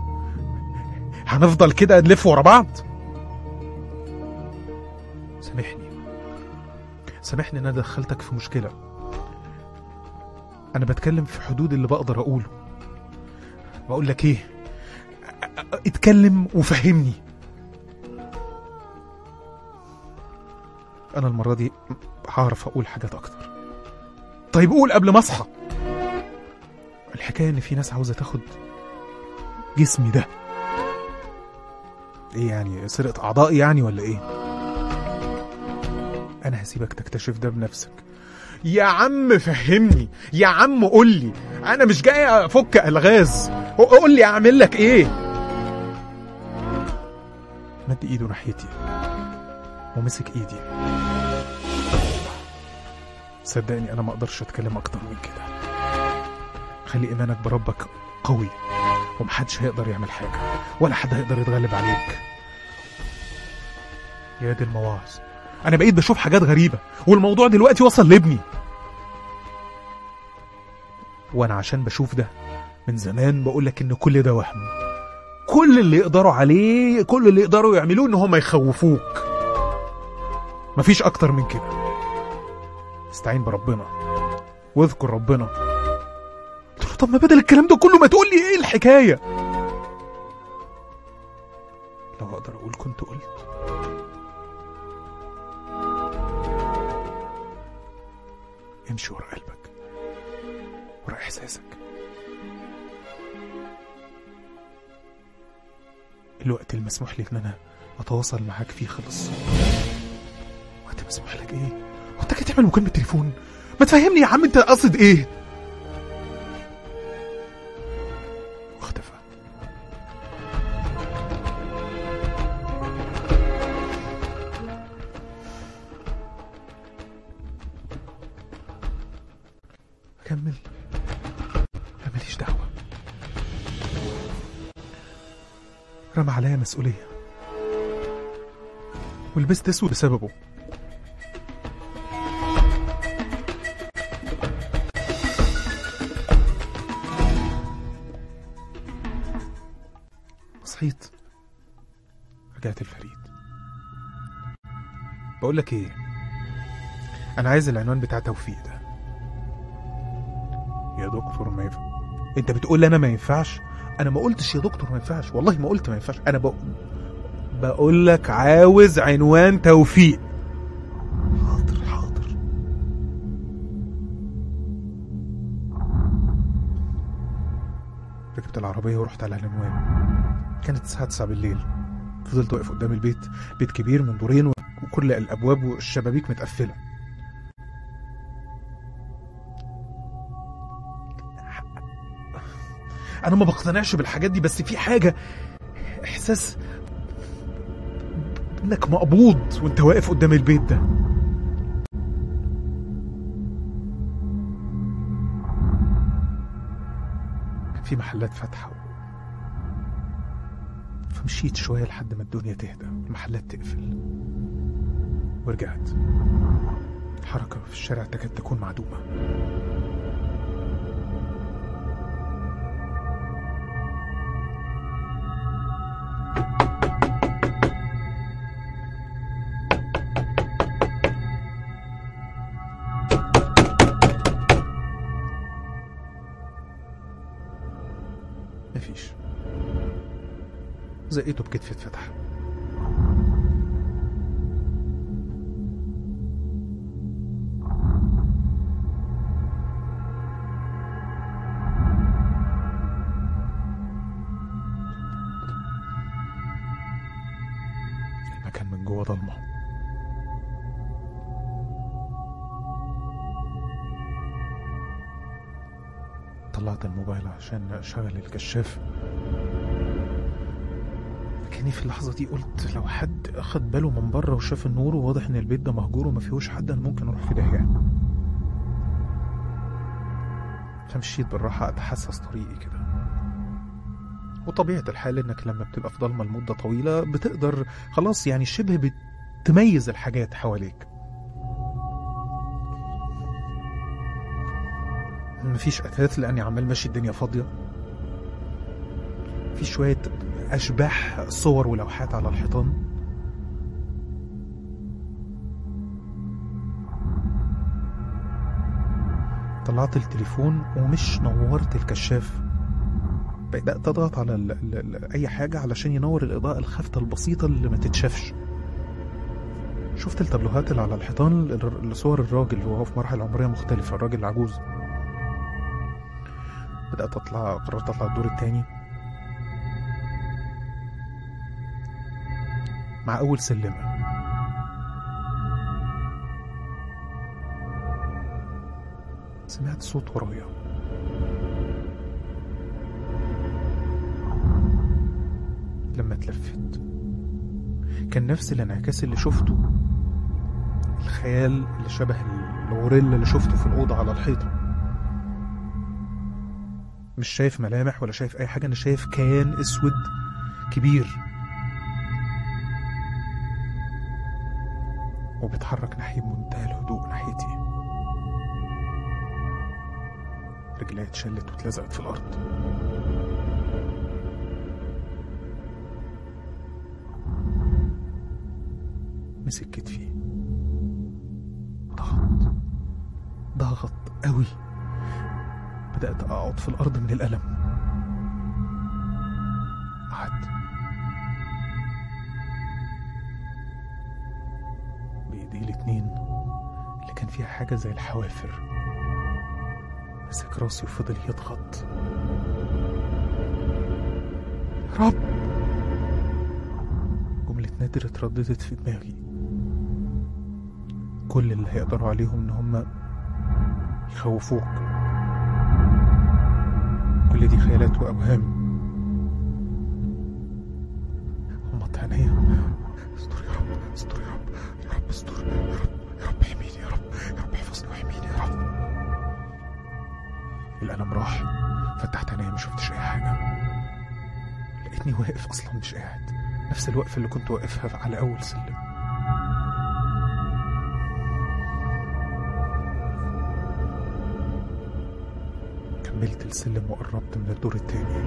هنفضل كده نلف ورا بعض سامحني سامحني ان انا دخلتك في مشكله انا بتكلم في حدود اللي بقدر اقوله بقول لك ايه أ- أ- اتكلم وفهمني انا المره دي هعرف اقول حاجات اكتر طيب قول قبل ما اصحى الحكايه ان في ناس عاوزه تاخد جسمي ده ايه يعني سرقه اعضائي يعني ولا ايه انا هسيبك تكتشف ده بنفسك يا عم فهمني يا عم قول لي انا مش جاي افك الغاز قول لي اعمل لك ايه مد ايده ناحيتي ومسك ايدي صدقني انا ما اقدرش اتكلم اكتر من كده خلي ايمانك بربك قوي ومحدش هيقدر يعمل حاجه ولا حد هيقدر يتغلب عليك يا دي المواعظ انا بقيت بشوف حاجات غريبه والموضوع دلوقتي وصل لابني وانا عشان بشوف ده من زمان بقول لك ان كل ده وهم كل اللي يقدروا عليه كل اللي يقدروا يعملوه ان هم يخوفوك مفيش اكتر من كده استعين بربنا واذكر ربنا قلت له طب ما بدل الكلام ده كله ما تقول لي ايه الحكايه لو اقدر اقول كنت قلت امشي ورا قلبك ورا احساسك الوقت المسموح لي ان انا اتواصل معاك فيه خلص وقت مسموح لك ايه هو انت كده تعمل مكالمه تليفون ما تفهمني يا عم انت قصد ايه واختفى اكمل لا ماليش دعوه رمى عليا مسؤوليه ولبست اسود بسببه صحيت رجعت الفريد بقول لك ايه انا عايز العنوان بتاع توفيق ده يا دكتور ما ينفع انت بتقول لي انا ما ينفعش انا ما قلتش يا دكتور ما ينفعش والله ما قلت ما ينفعش انا بق... بقول لك عاوز عنوان توفيق حاضر حاضر ركبت العربية ورحت على العنوان كانت الساعة 9 بالليل فضلت واقف قدام البيت بيت كبير من دورين وكل الأبواب والشبابيك متقفلة أنا ما بقتنعش بالحاجات دي بس في حاجة إحساس إنك مقبوض وأنت واقف قدام البيت ده كان في محلات فاتحة فمشيت شوية لحد ما الدنيا تهدى والمحلات تقفل ورجعت الحركة في الشارع تكاد تكون معدومة مفيش زقيته بكتفي اتفتح المكان من جوه ضلمه طلعت الموبايل عشان اشغل الكشاف لكن يعني في اللحظة دي قلت لو حد أخد باله من بره وشاف النور وواضح إن البيت ده مهجور وما فيهوش حد أنا ممكن أروح في داهية فمشيت بالراحة أتحسس طريقي كده وطبيعة الحال إنك لما بتبقى في ضلمة لمدة طويلة بتقدر خلاص يعني شبه بتميز الحاجات حواليك مفيش أثاث لأني عمال ماشي الدنيا فاضية في شوية أشباح صور ولوحات على الحيطان طلعت التليفون ومش نورت الكشاف بدأت أضغط على ال ال ال أي حاجة علشان ينور الإضاءة الخافتة البسيطة اللي ما تتشافش شفت التابلوهات اللي على الحيطان ل- لصور الراجل وهو في مراحل عمرية مختلفة الراجل العجوز بدأت أطلع قررت أطلع الدور التاني مع أول سلمة سمعت صوت ورايا لما اتلفت كان نفس الانعكاس اللي شفته الخيال اللي شبه الغوريلا اللي شفته في الأوضة على الحيطة مش شايف ملامح ولا شايف أي حاجة أنا شايف كيان أسود كبير وبيتحرك ناحية بمنتهى الهدوء ناحيتي رجلي اتشلت واتلزقت في الأرض مسك كتفي ضغط ضغط قوي بدأت أقعد في الأرض من الألم قعدت بإيدي الاتنين اللي كان فيها حاجة زي الحوافر مسك راسي وفضل يضغط يا رب جملة نادر اترددت في دماغي كل اللي هيقدروا عليهم ان هم يخوفوك كل دي خيالات واوهام غمضت عينيا استر يا رب استر يا رب يا رب استر يا رب يا رب احميني يا رب يا رب احفظني واحميني يا رب الألم راح فتحت عينيا ما شفتش أي حاجة لقيتني واقف أصلا مش قاعد نفس الوقفة اللي كنت واقفها على أول سلم كملت السلم وقربت من الدور التاني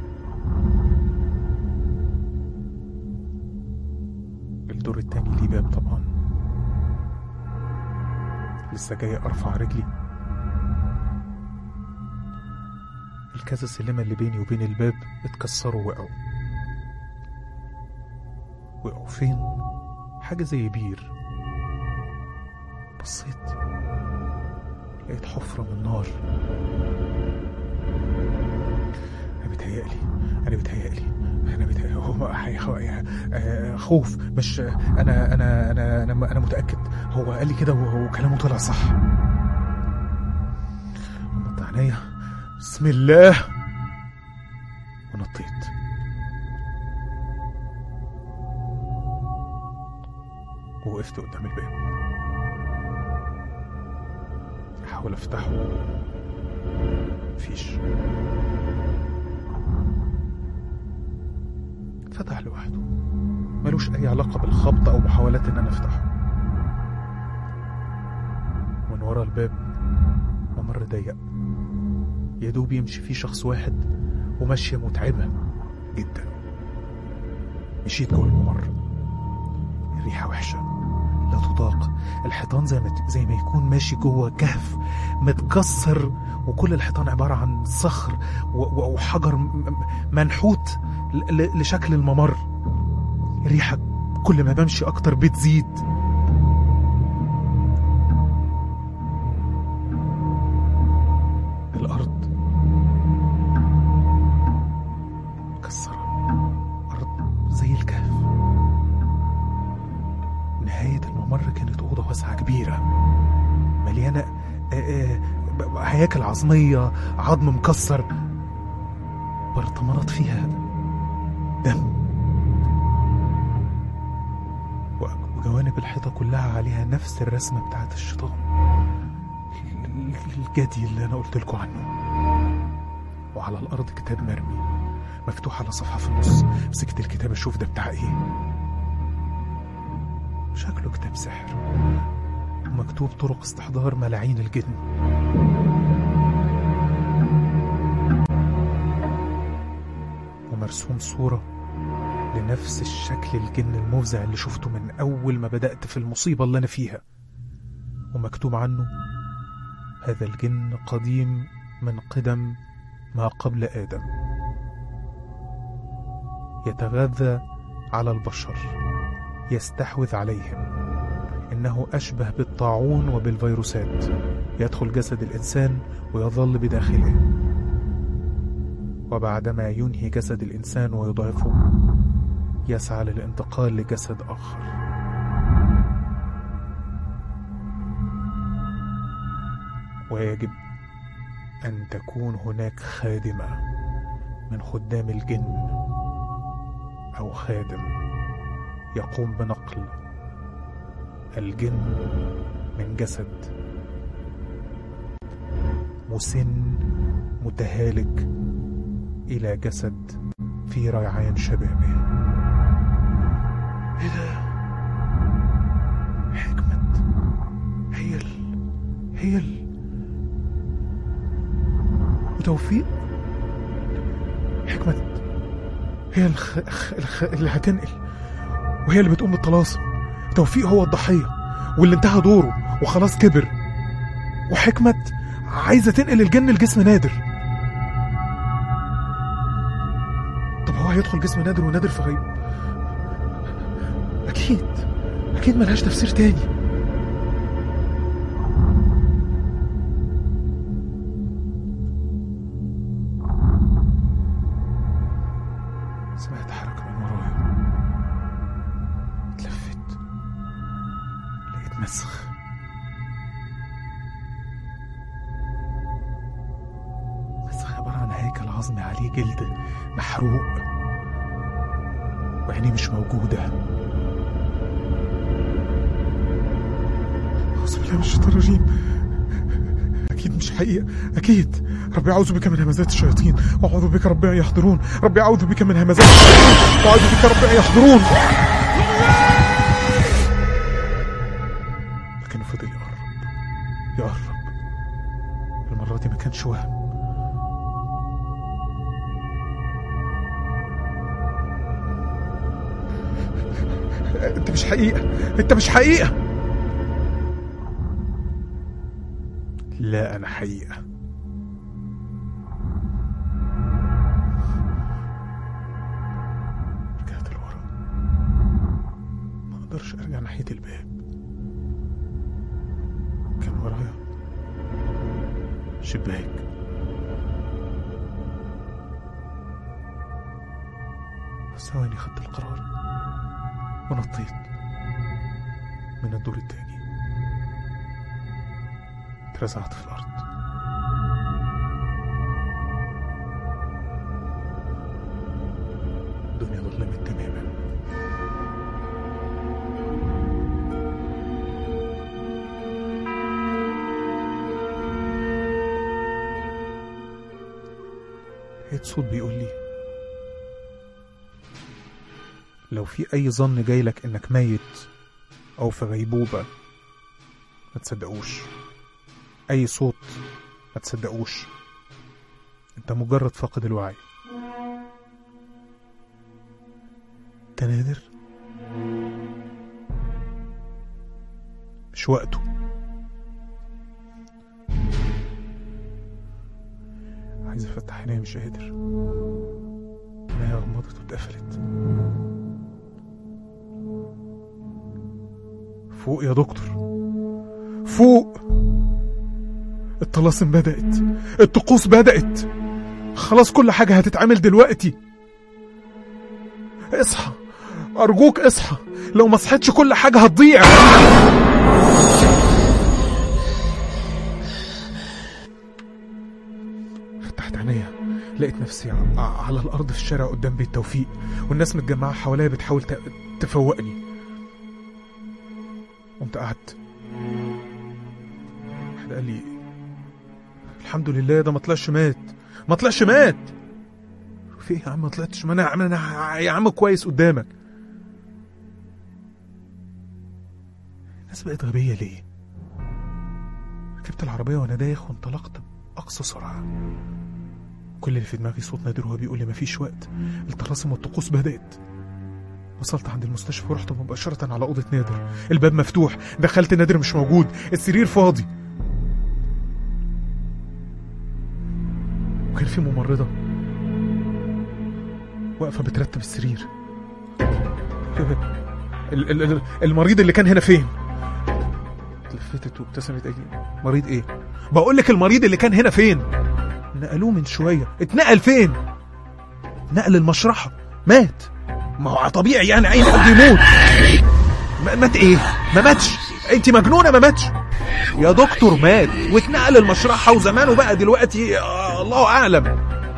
الدور التاني ليه باب طبعا لسه جاي ارفع رجلي الكذا سلمة اللي بيني وبين الباب اتكسروا وقعوا وقعوا فين؟ حاجة زي بير بصيت لقيت حفرة من نار أنا بيتهيألي أنا بيتهيألي أنا بيتهيألي هو هي- آه، خوف مش أنا أنا أنا أنا أنا متأكد هو قال لي كده و- وكلامه طلع صح غمضت عينيا بسم الله ونطيت ووقفت قدام الباب احاول افتحه مفيش فتح لوحده ملوش اي علاقة بالخبط او محاولات ان انا افتحه من ورا الباب ممر ضيق يا دوب يمشي فيه شخص واحد وماشية متعبة جدا مشيت جوه الممر الريحة وحشة لا تطاق الحيطان زي ما زي ما يكون ماشي جوه كهف متكسر وكل الحيطان عبارة عن صخر و- و- وحجر م- م- منحوت ل- ل- لشكل الممر الريحة كل ما بمشي أكتر بتزيد الأرض مكسرة أرض زي الكهف نهاية الممر كانت أوضة واسعة كبيرة مليانة آه، آه، ب- هياكل عظمية عظم مكسر برطمانات فيها دم وجوانب الحيطة كلها عليها نفس الرسمة بتاعت الشيطان ال- الجدي اللي أنا قلت لكم عنه وعلى الأرض كتاب مرمي مفتوح على صفحة في النص مسكت الكتاب أشوف ده بتاع إيه شكله كتاب سحر ومكتوب طرق استحضار ملاعين الجن ومرسوم صورة لنفس الشكل الجن المفزع اللي شفته من أول ما بدأت في المصيبة اللي أنا فيها ومكتوب عنه هذا الجن قديم من قدم ما قبل آدم يتغذى على البشر يستحوذ عليهم إنه أشبه بالطاعون وبالفيروسات يدخل جسد الإنسان ويظل بداخله وبعدما ينهي جسد الإنسان ويضعفه يسعى للانتقال لجسد آخر ويجب أن تكون هناك خادمة من خدام الجن أو خادم يقوم بنقل الجن من جسد مسن متهالك إلى جسد في ريعان شبابه إيه ده؟ حكمة هي ال... هي ال... وتوفيق حكمة هي الخ... الخ... الخ... اللي هتنقل وهي اللي بتقوم بالطلاسم توفيق هو الضحية واللي انتهى دوره وخلاص كبر وحكمة عايزة تنقل الجن لجسم نادر طب هو هيدخل جسم نادر ونادر في غيب أكيد أكيد ملهاش تفسير تاني سمعت حركة من ورايا اتلفت لقيت مسخ مسخ عبارة عن هيكل عظمي عليه جلد محروق وعينيه مش موجودة أعوذ بالله من الشيطان الرجيم أكيد مش حقيقة أكيد ربي أعوذ بك من همزات الشياطين وأعوذ بك ربي أن يحضرون ربي أعوذ بك من همزات الشياطين وأعوذ بك ربي أن يحضرون لكنه فضل يقرب يقرب المرة دي ما كانش وهم انت مش حقيقة انت مش حقيقة لا انا حقيقة رجعت لورا ما اقدرش ارجع ناحية الباب كان ورايا شباك في ثواني خدت القرار ونطيت من الدور التاني اترزعت في الأرض الدنيا ظلمت تماما لقيت صوت بيقول لي لو في أي ظن جايلك إنك ميت أو في غيبوبة ما تصدقوش أي صوت ما تصدقوش أنت مجرد فاقد الوعي أنت نادر مش وقته عايز افتح عينيا مش قادر عينيا غمضت واتقفلت فوق يا دكتور فوق الطلاسم بدأت الطقوس بدأت خلاص كل حاجة هتتعمل دلوقتي اصحى أرجوك اصحى لو ما صحتش كل حاجة هتضيع فتحت عينيا لقيت نفسي ع- على الأرض في الشارع قدام بيت توفيق والناس متجمعة حواليا بتحاول ت- تفوقني قمت قعدت واحد قال لي الحمد لله ده ما طلعش مات ما طلعش مات في ايه يا عم ما طلعتش ما انا انا يا عم كويس قدامك الناس بقت غبية ليه؟ ركبت العربية وانا دايخ وانطلقت بأقصى سرعة كل اللي في دماغي صوت نادر وهو بيقول لي مفيش وقت الطلاسم والطقوس بدأت وصلت عند المستشفى ورحت مباشرة على أوضة نادر الباب مفتوح دخلت نادر مش موجود السرير فاضي وكان في ممرضة واقفة بترتب السرير ال- ال- ال- المريض اللي كان هنا فين؟ اتلفتت وابتسمت قالت لي مريض ايه؟ بقول لك المريض اللي كان هنا فين؟ نقلوه من شوية اتنقل فين؟ نقل المشرحة مات ما هو طبيعي يعني اي حد يموت ما- مات ايه؟ ما ماتش انت مجنونة ما ماتش يا دكتور مات واتنقل المشرحة وزمانه بقى دلوقتي آه الله اعلم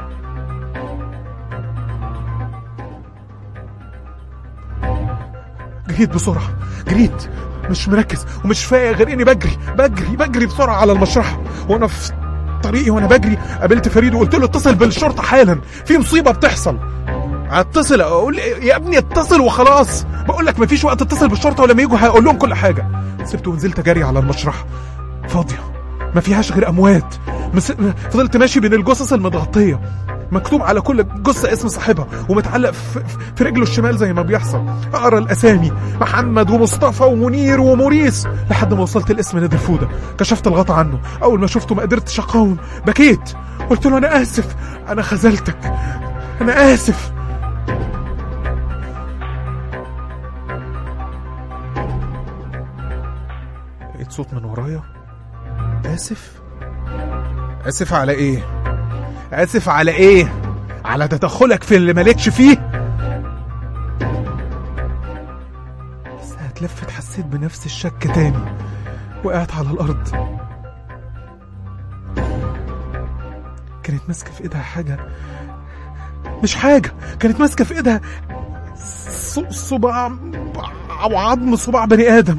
جريت بسرعة جريت مش مركز ومش فايق غير اني بجري بجري بجري بسرعة على المشرحة وانا في طريقي وانا بجري قابلت فريد وقلت له اتصل بالشرطة حالا في مصيبة بتحصل اتصل اقول يا ابني اتصل وخلاص بقول لك مفيش وقت اتصل بالشرطة ولما يجوا هقول لهم كل حاجة سبته ونزلت جري على المشرحة فاضية ما فيهاش غير اموات مس... فضلت ماشي بين الجثث المتغطية مكتوب على كل جثة اسم صاحبها ومتعلق في, في رجله الشمال زي ما بيحصل اقرا الاسامي محمد ومصطفى ومنير وموريس لحد ما وصلت الاسم نادر فودة كشفت الغطا عنه اول ما شفته ما قدرتش اقاوم بكيت قلت له انا اسف انا خذلتك انا اسف لقيت صوت من ورايا اسف اسف على ايه اسف على ايه على تدخلك في اللي مالكش فيه ساعة اتلفت حسيت بنفس الشك تاني وقعت على الارض كانت ماسكه في ايدها حاجه مش حاجه كانت ماسكه في ايدها ص- صباع او عظم صباع بني ادم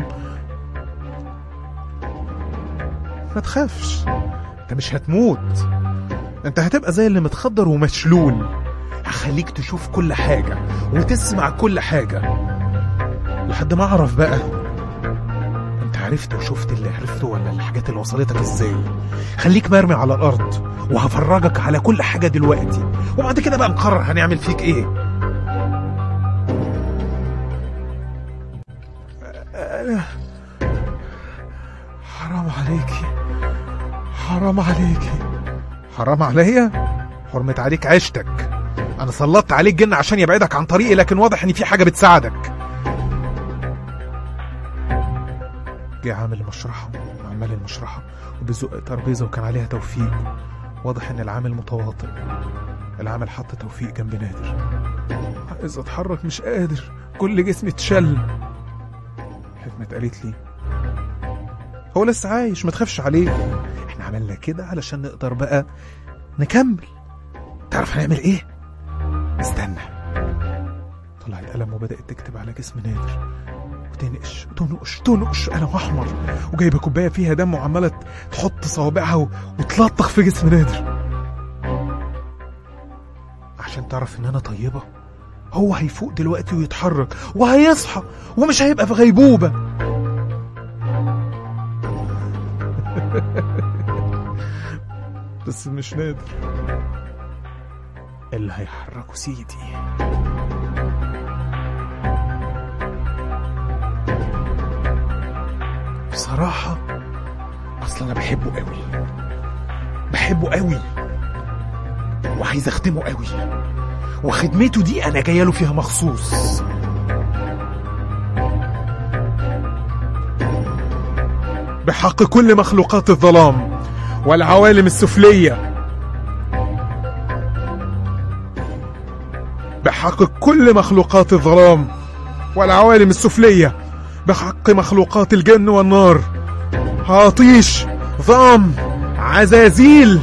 ما تخافش انت مش هتموت انت هتبقى زي اللي متخدر ومشلول هخليك تشوف كل حاجة وتسمع كل حاجة لحد ما اعرف بقى انت عرفت وشفت اللي عرفته ولا الحاجات اللي وصلتك ازاي خليك مرمي على الارض وهفرجك على كل حاجة دلوقتي وبعد كده بقى نقرر هنعمل فيك ايه حرام عليكي حرام عليكي حرام عليا حرمت عليك عيشتك انا سلطت عليك جن عشان يبعدك عن طريقي لكن واضح ان في حاجه بتساعدك جه عامل المشرحه عمال المشرحه وبيزق ترابيزه وكان عليها توفيق واضح ان العامل متواطئ العامل حط توفيق جنب نادر عايز اتحرك مش قادر كل جسمي اتشل حكمت قالت لي هو لسه عايش ما تخافش عليه احنا عملنا كده علشان نقدر بقى نكمل تعرف هنعمل ايه استنى طلعت قلم وبدأت تكتب على جسم نادر وتنقش وتنقش تنقش قلم احمر وجايبه كوبايه فيها دم وعماله تحط صوابعها و- وتلطخ في جسم نادر عشان تعرف ان انا طيبه هو هيفوق دلوقتي ويتحرك وهيصحى ومش هيبقى في غيبوبه بس مش نادر اللي هيحركوا سيدي بصراحة أصلا أنا بحبه قوي بحبه قوي وعايز أخدمه قوي وخدمته دي أنا جاية له فيها مخصوص بحق كل مخلوقات الظلام والعوالم السفلية بحق كل مخلوقات الظلام والعوالم السفلية بحق مخلوقات الجن والنار عاطيش ظام عزازيل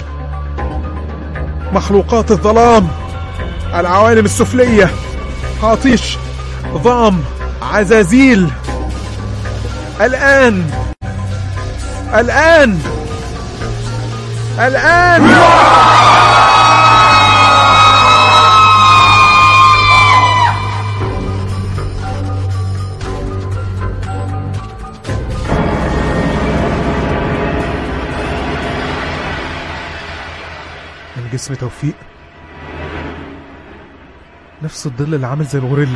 مخلوقات الظلام العوالم السفلية عاطيش ظام عزازيل الآن الآن الآن من جسم توفيق نفس الظل اللي عامل زي الغوريلا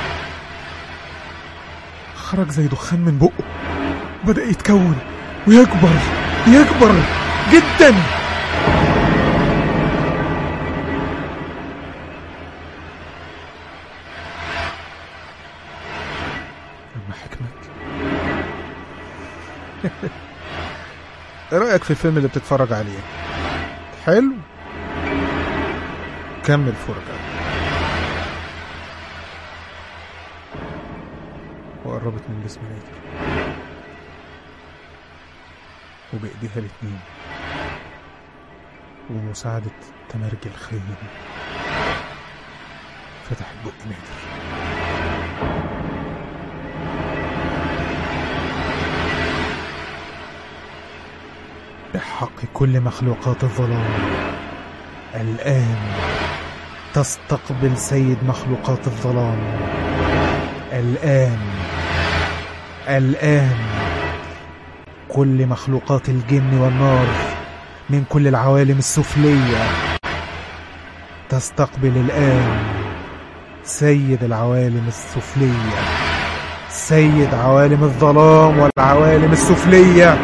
خرج زي دخان من بقه بدأ يتكون ويكبر يكبر جدا أما حكمت ايه رأيك في الفيلم اللي بتتفرج عليه حلو كمل فرجة وقربت من جسم نادر وبإيديها الاتنين وبمساعدة تمرج الخيل فتحت بق نادر بحق كل مخلوقات الظلام الآن تستقبل سيد مخلوقات الظلام الآن الآن كل مخلوقات الجن والنار من كل العوالم السفلية تستقبل الآن سيد العوالم السفلية سيد عوالم الظلام والعوالم السفليه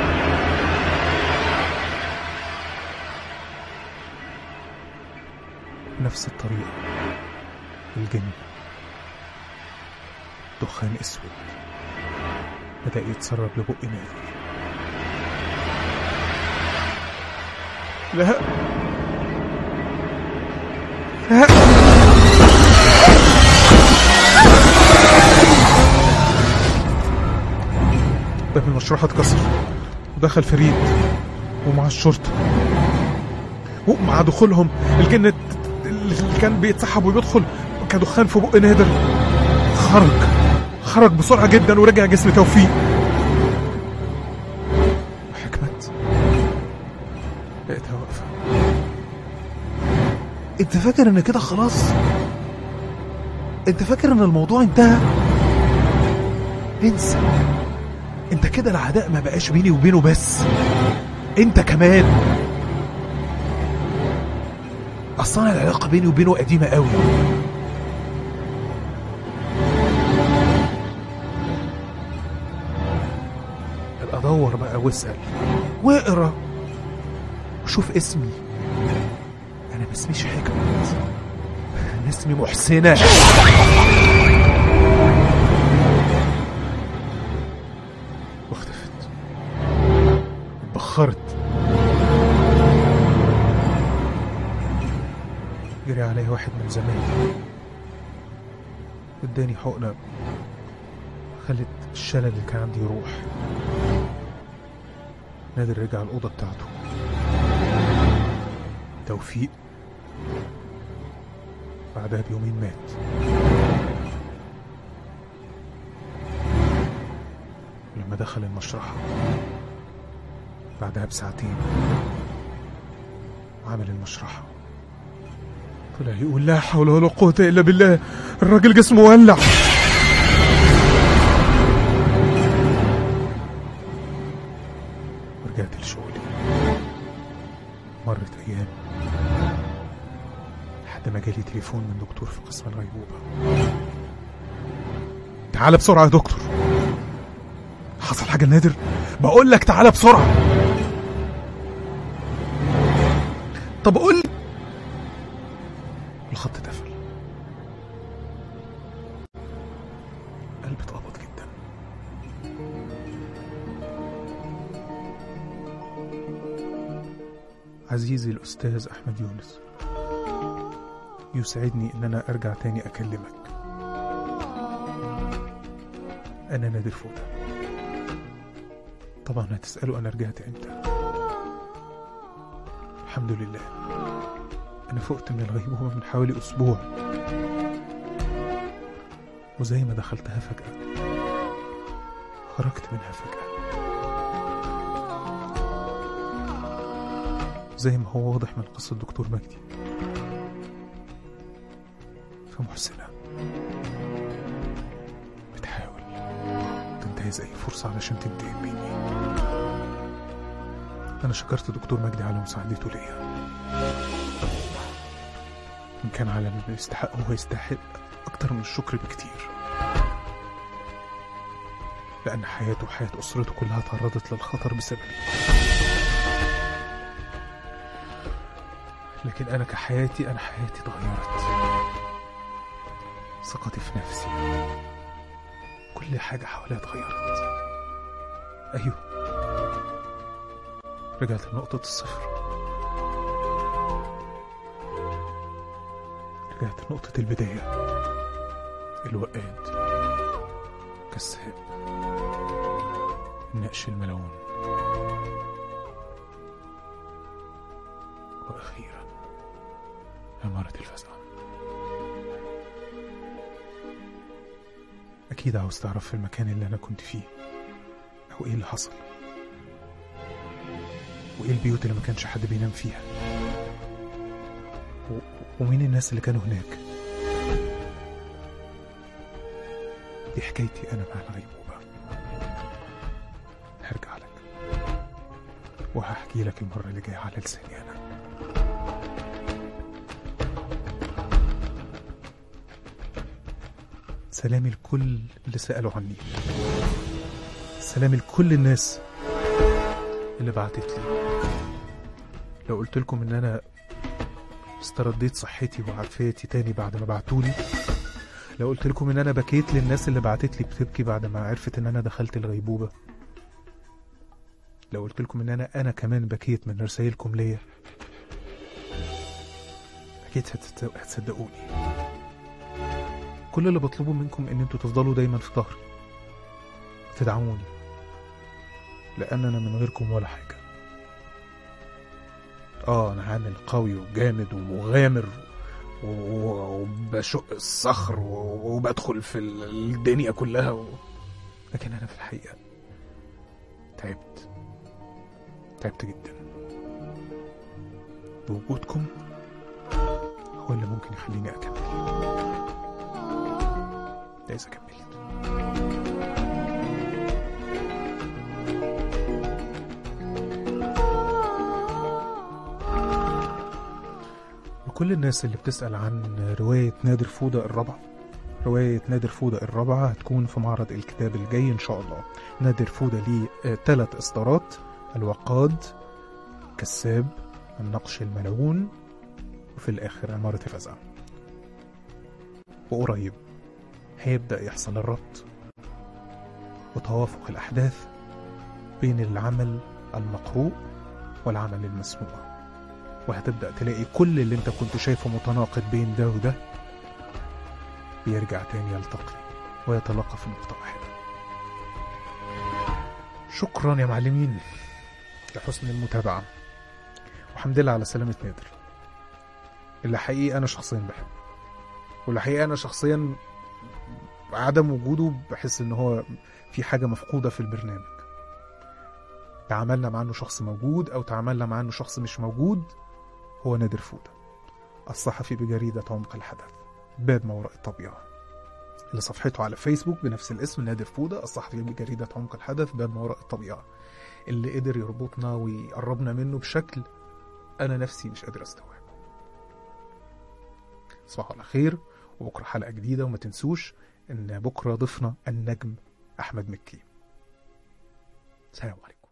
بنفس الطريقة الجن دخان اسود بدأ يتسرب لبق نادر لا لا باب المشروع اتكسر ودخل فريد ومع الشرطة ومع دخولهم الجن اللي كان بيتسحب وبيدخل كدخان في بق نادر خرج خرج بسرعة جدا ورجع جسم توفيق وحكمت لقيتها واقفة انت فاكر ان كده خلاص انت فاكر ان الموضوع انتهى انسى انت كده العداء ما بقاش بيني وبينه بس انت كمان اصلا العلاقه بيني وبينه قديمه قوي ابقى دور بقى واسال واقرا وشوف اسمي انا ما اسميش حكمت انا اسمي محسنه واختفت اتبخرت جري عليا واحد من زمايلي اداني حقنة خلت الشلل اللي كان عندي يروح نادر رجع الأوضة بتاعته توفيق بعدها بيومين مات لما دخل المشرحة بعدها بساعتين وعمل المشرحة طلع يقول لا حول ولا قوة إلا بالله الراجل جسمه ولع ورجعت لشغلي مرت أيام لحد ما جالي تليفون من دكتور في قسم الغيبوبة تعال بسرعة يا دكتور حصل حاجة نادر بقول لك تعالى بسرعة طب قول لي الخط اتقفل قلبي اتقبض جدا عزيزي الأستاذ أحمد يونس يسعدني إن أنا أرجع تاني أكلمك أنا نادر فودة طبعا هتسألوا أنا رجعت إمتى الحمد لله أنا فقت من الغيبوبة من حوالي أسبوع وزي ما دخلتها فجأة خرجت منها فجأة زي ما هو واضح من قصة دكتور مجدي فمحسنة بتحاول تنتهز أي فرصة علشان تنتقم مني أنا شكرت دكتور مجدي على مساعدته ليا إن كان على اللي يستحقه هو يستحق أكتر من الشكر بكتير لأن حياته وحياة أسرته كلها تعرضت للخطر بسببي لكن أنا كحياتي أنا حياتي اتغيرت ثقتي في نفسي كل حاجة حواليا اتغيرت أيوه رجعت لنقطة الصفر رجعت لنقطة البداية الوقاد كساب النقش الملعون وأخيرا عمارة الفزع أكيد عاوز تعرف في المكان اللي أنا كنت فيه أو إيه اللي حصل وإيه البيوت اللي ما كانش حد بينام فيها و... ومين الناس اللي كانوا هناك دي حكايتي أنا مع الغيبوبة هرجع لك وهحكي لك المرة اللي جاية على لساني أنا سلامي لكل اللي سألوا عني سلامي لكل الناس اللي بعتت لي لو قلت لكم ان انا استرديت صحتي وعافيتي تاني بعد ما بعتولي لو قلت لكم ان انا بكيت للناس اللي بعتت لي بتبكي بعد ما عرفت ان انا دخلت الغيبوبة لو قلت لكم ان انا انا كمان بكيت من رسائلكم ليا اكيد هتت- هتصدقوني كل اللي بطلبه منكم ان انتوا تفضلوا دايما في ظهري تدعموني لان انا من غيركم ولا حاجه اه انا عامل قوي وجامد ومغامر و- و- وبشق الصخر و- وبدخل في ال- الدنيا كلها و... لكن انا في الحقيقه تعبت تعبت جدا ووجودكم هو اللي ممكن يخليني اكمل ده اذا كملت لكل الناس اللي بتسأل عن رواية نادر فودة الرابعة رواية نادر فودة الرابعة هتكون في معرض الكتاب الجاي إن شاء الله نادر فودة ليه آه، تلات إصدارات الوقاد كساب النقش الملعون وفي الآخر عمارة الفزع وقريب هيبدأ يحصل الربط وتوافق الأحداث بين العمل المقروء والعمل المسموع وهتبدأ تلاقي كل اللي انت كنت شايفه متناقض بين ده وده بيرجع تاني يلتقي ويتلاقى في نقطة واحدة شكرا يا معلمين لحسن المتابعة وحمد لله على سلامة نادر اللي حقيقي أنا شخصيا بحبه واللي حقيقي أنا شخصيا عدم وجوده بحس إن هو في حاجة مفقودة في البرنامج تعاملنا مع إنه شخص موجود أو تعاملنا مع إنه شخص مش موجود هو نادر فودة الصحفي بجريدة عمق الحدث باب ما وراء الطبيعة اللي صفحته على فيسبوك بنفس الاسم نادر فودة الصحفي بجريدة عمق الحدث باب ما وراء الطبيعة اللي قدر يربطنا ويقربنا منه بشكل أنا نفسي مش قادر أستوعبه تصبحوا على خير وبكرة حلقة جديدة وما تنسوش إن بكرة ضيفنا النجم أحمد مكي سلام عليكم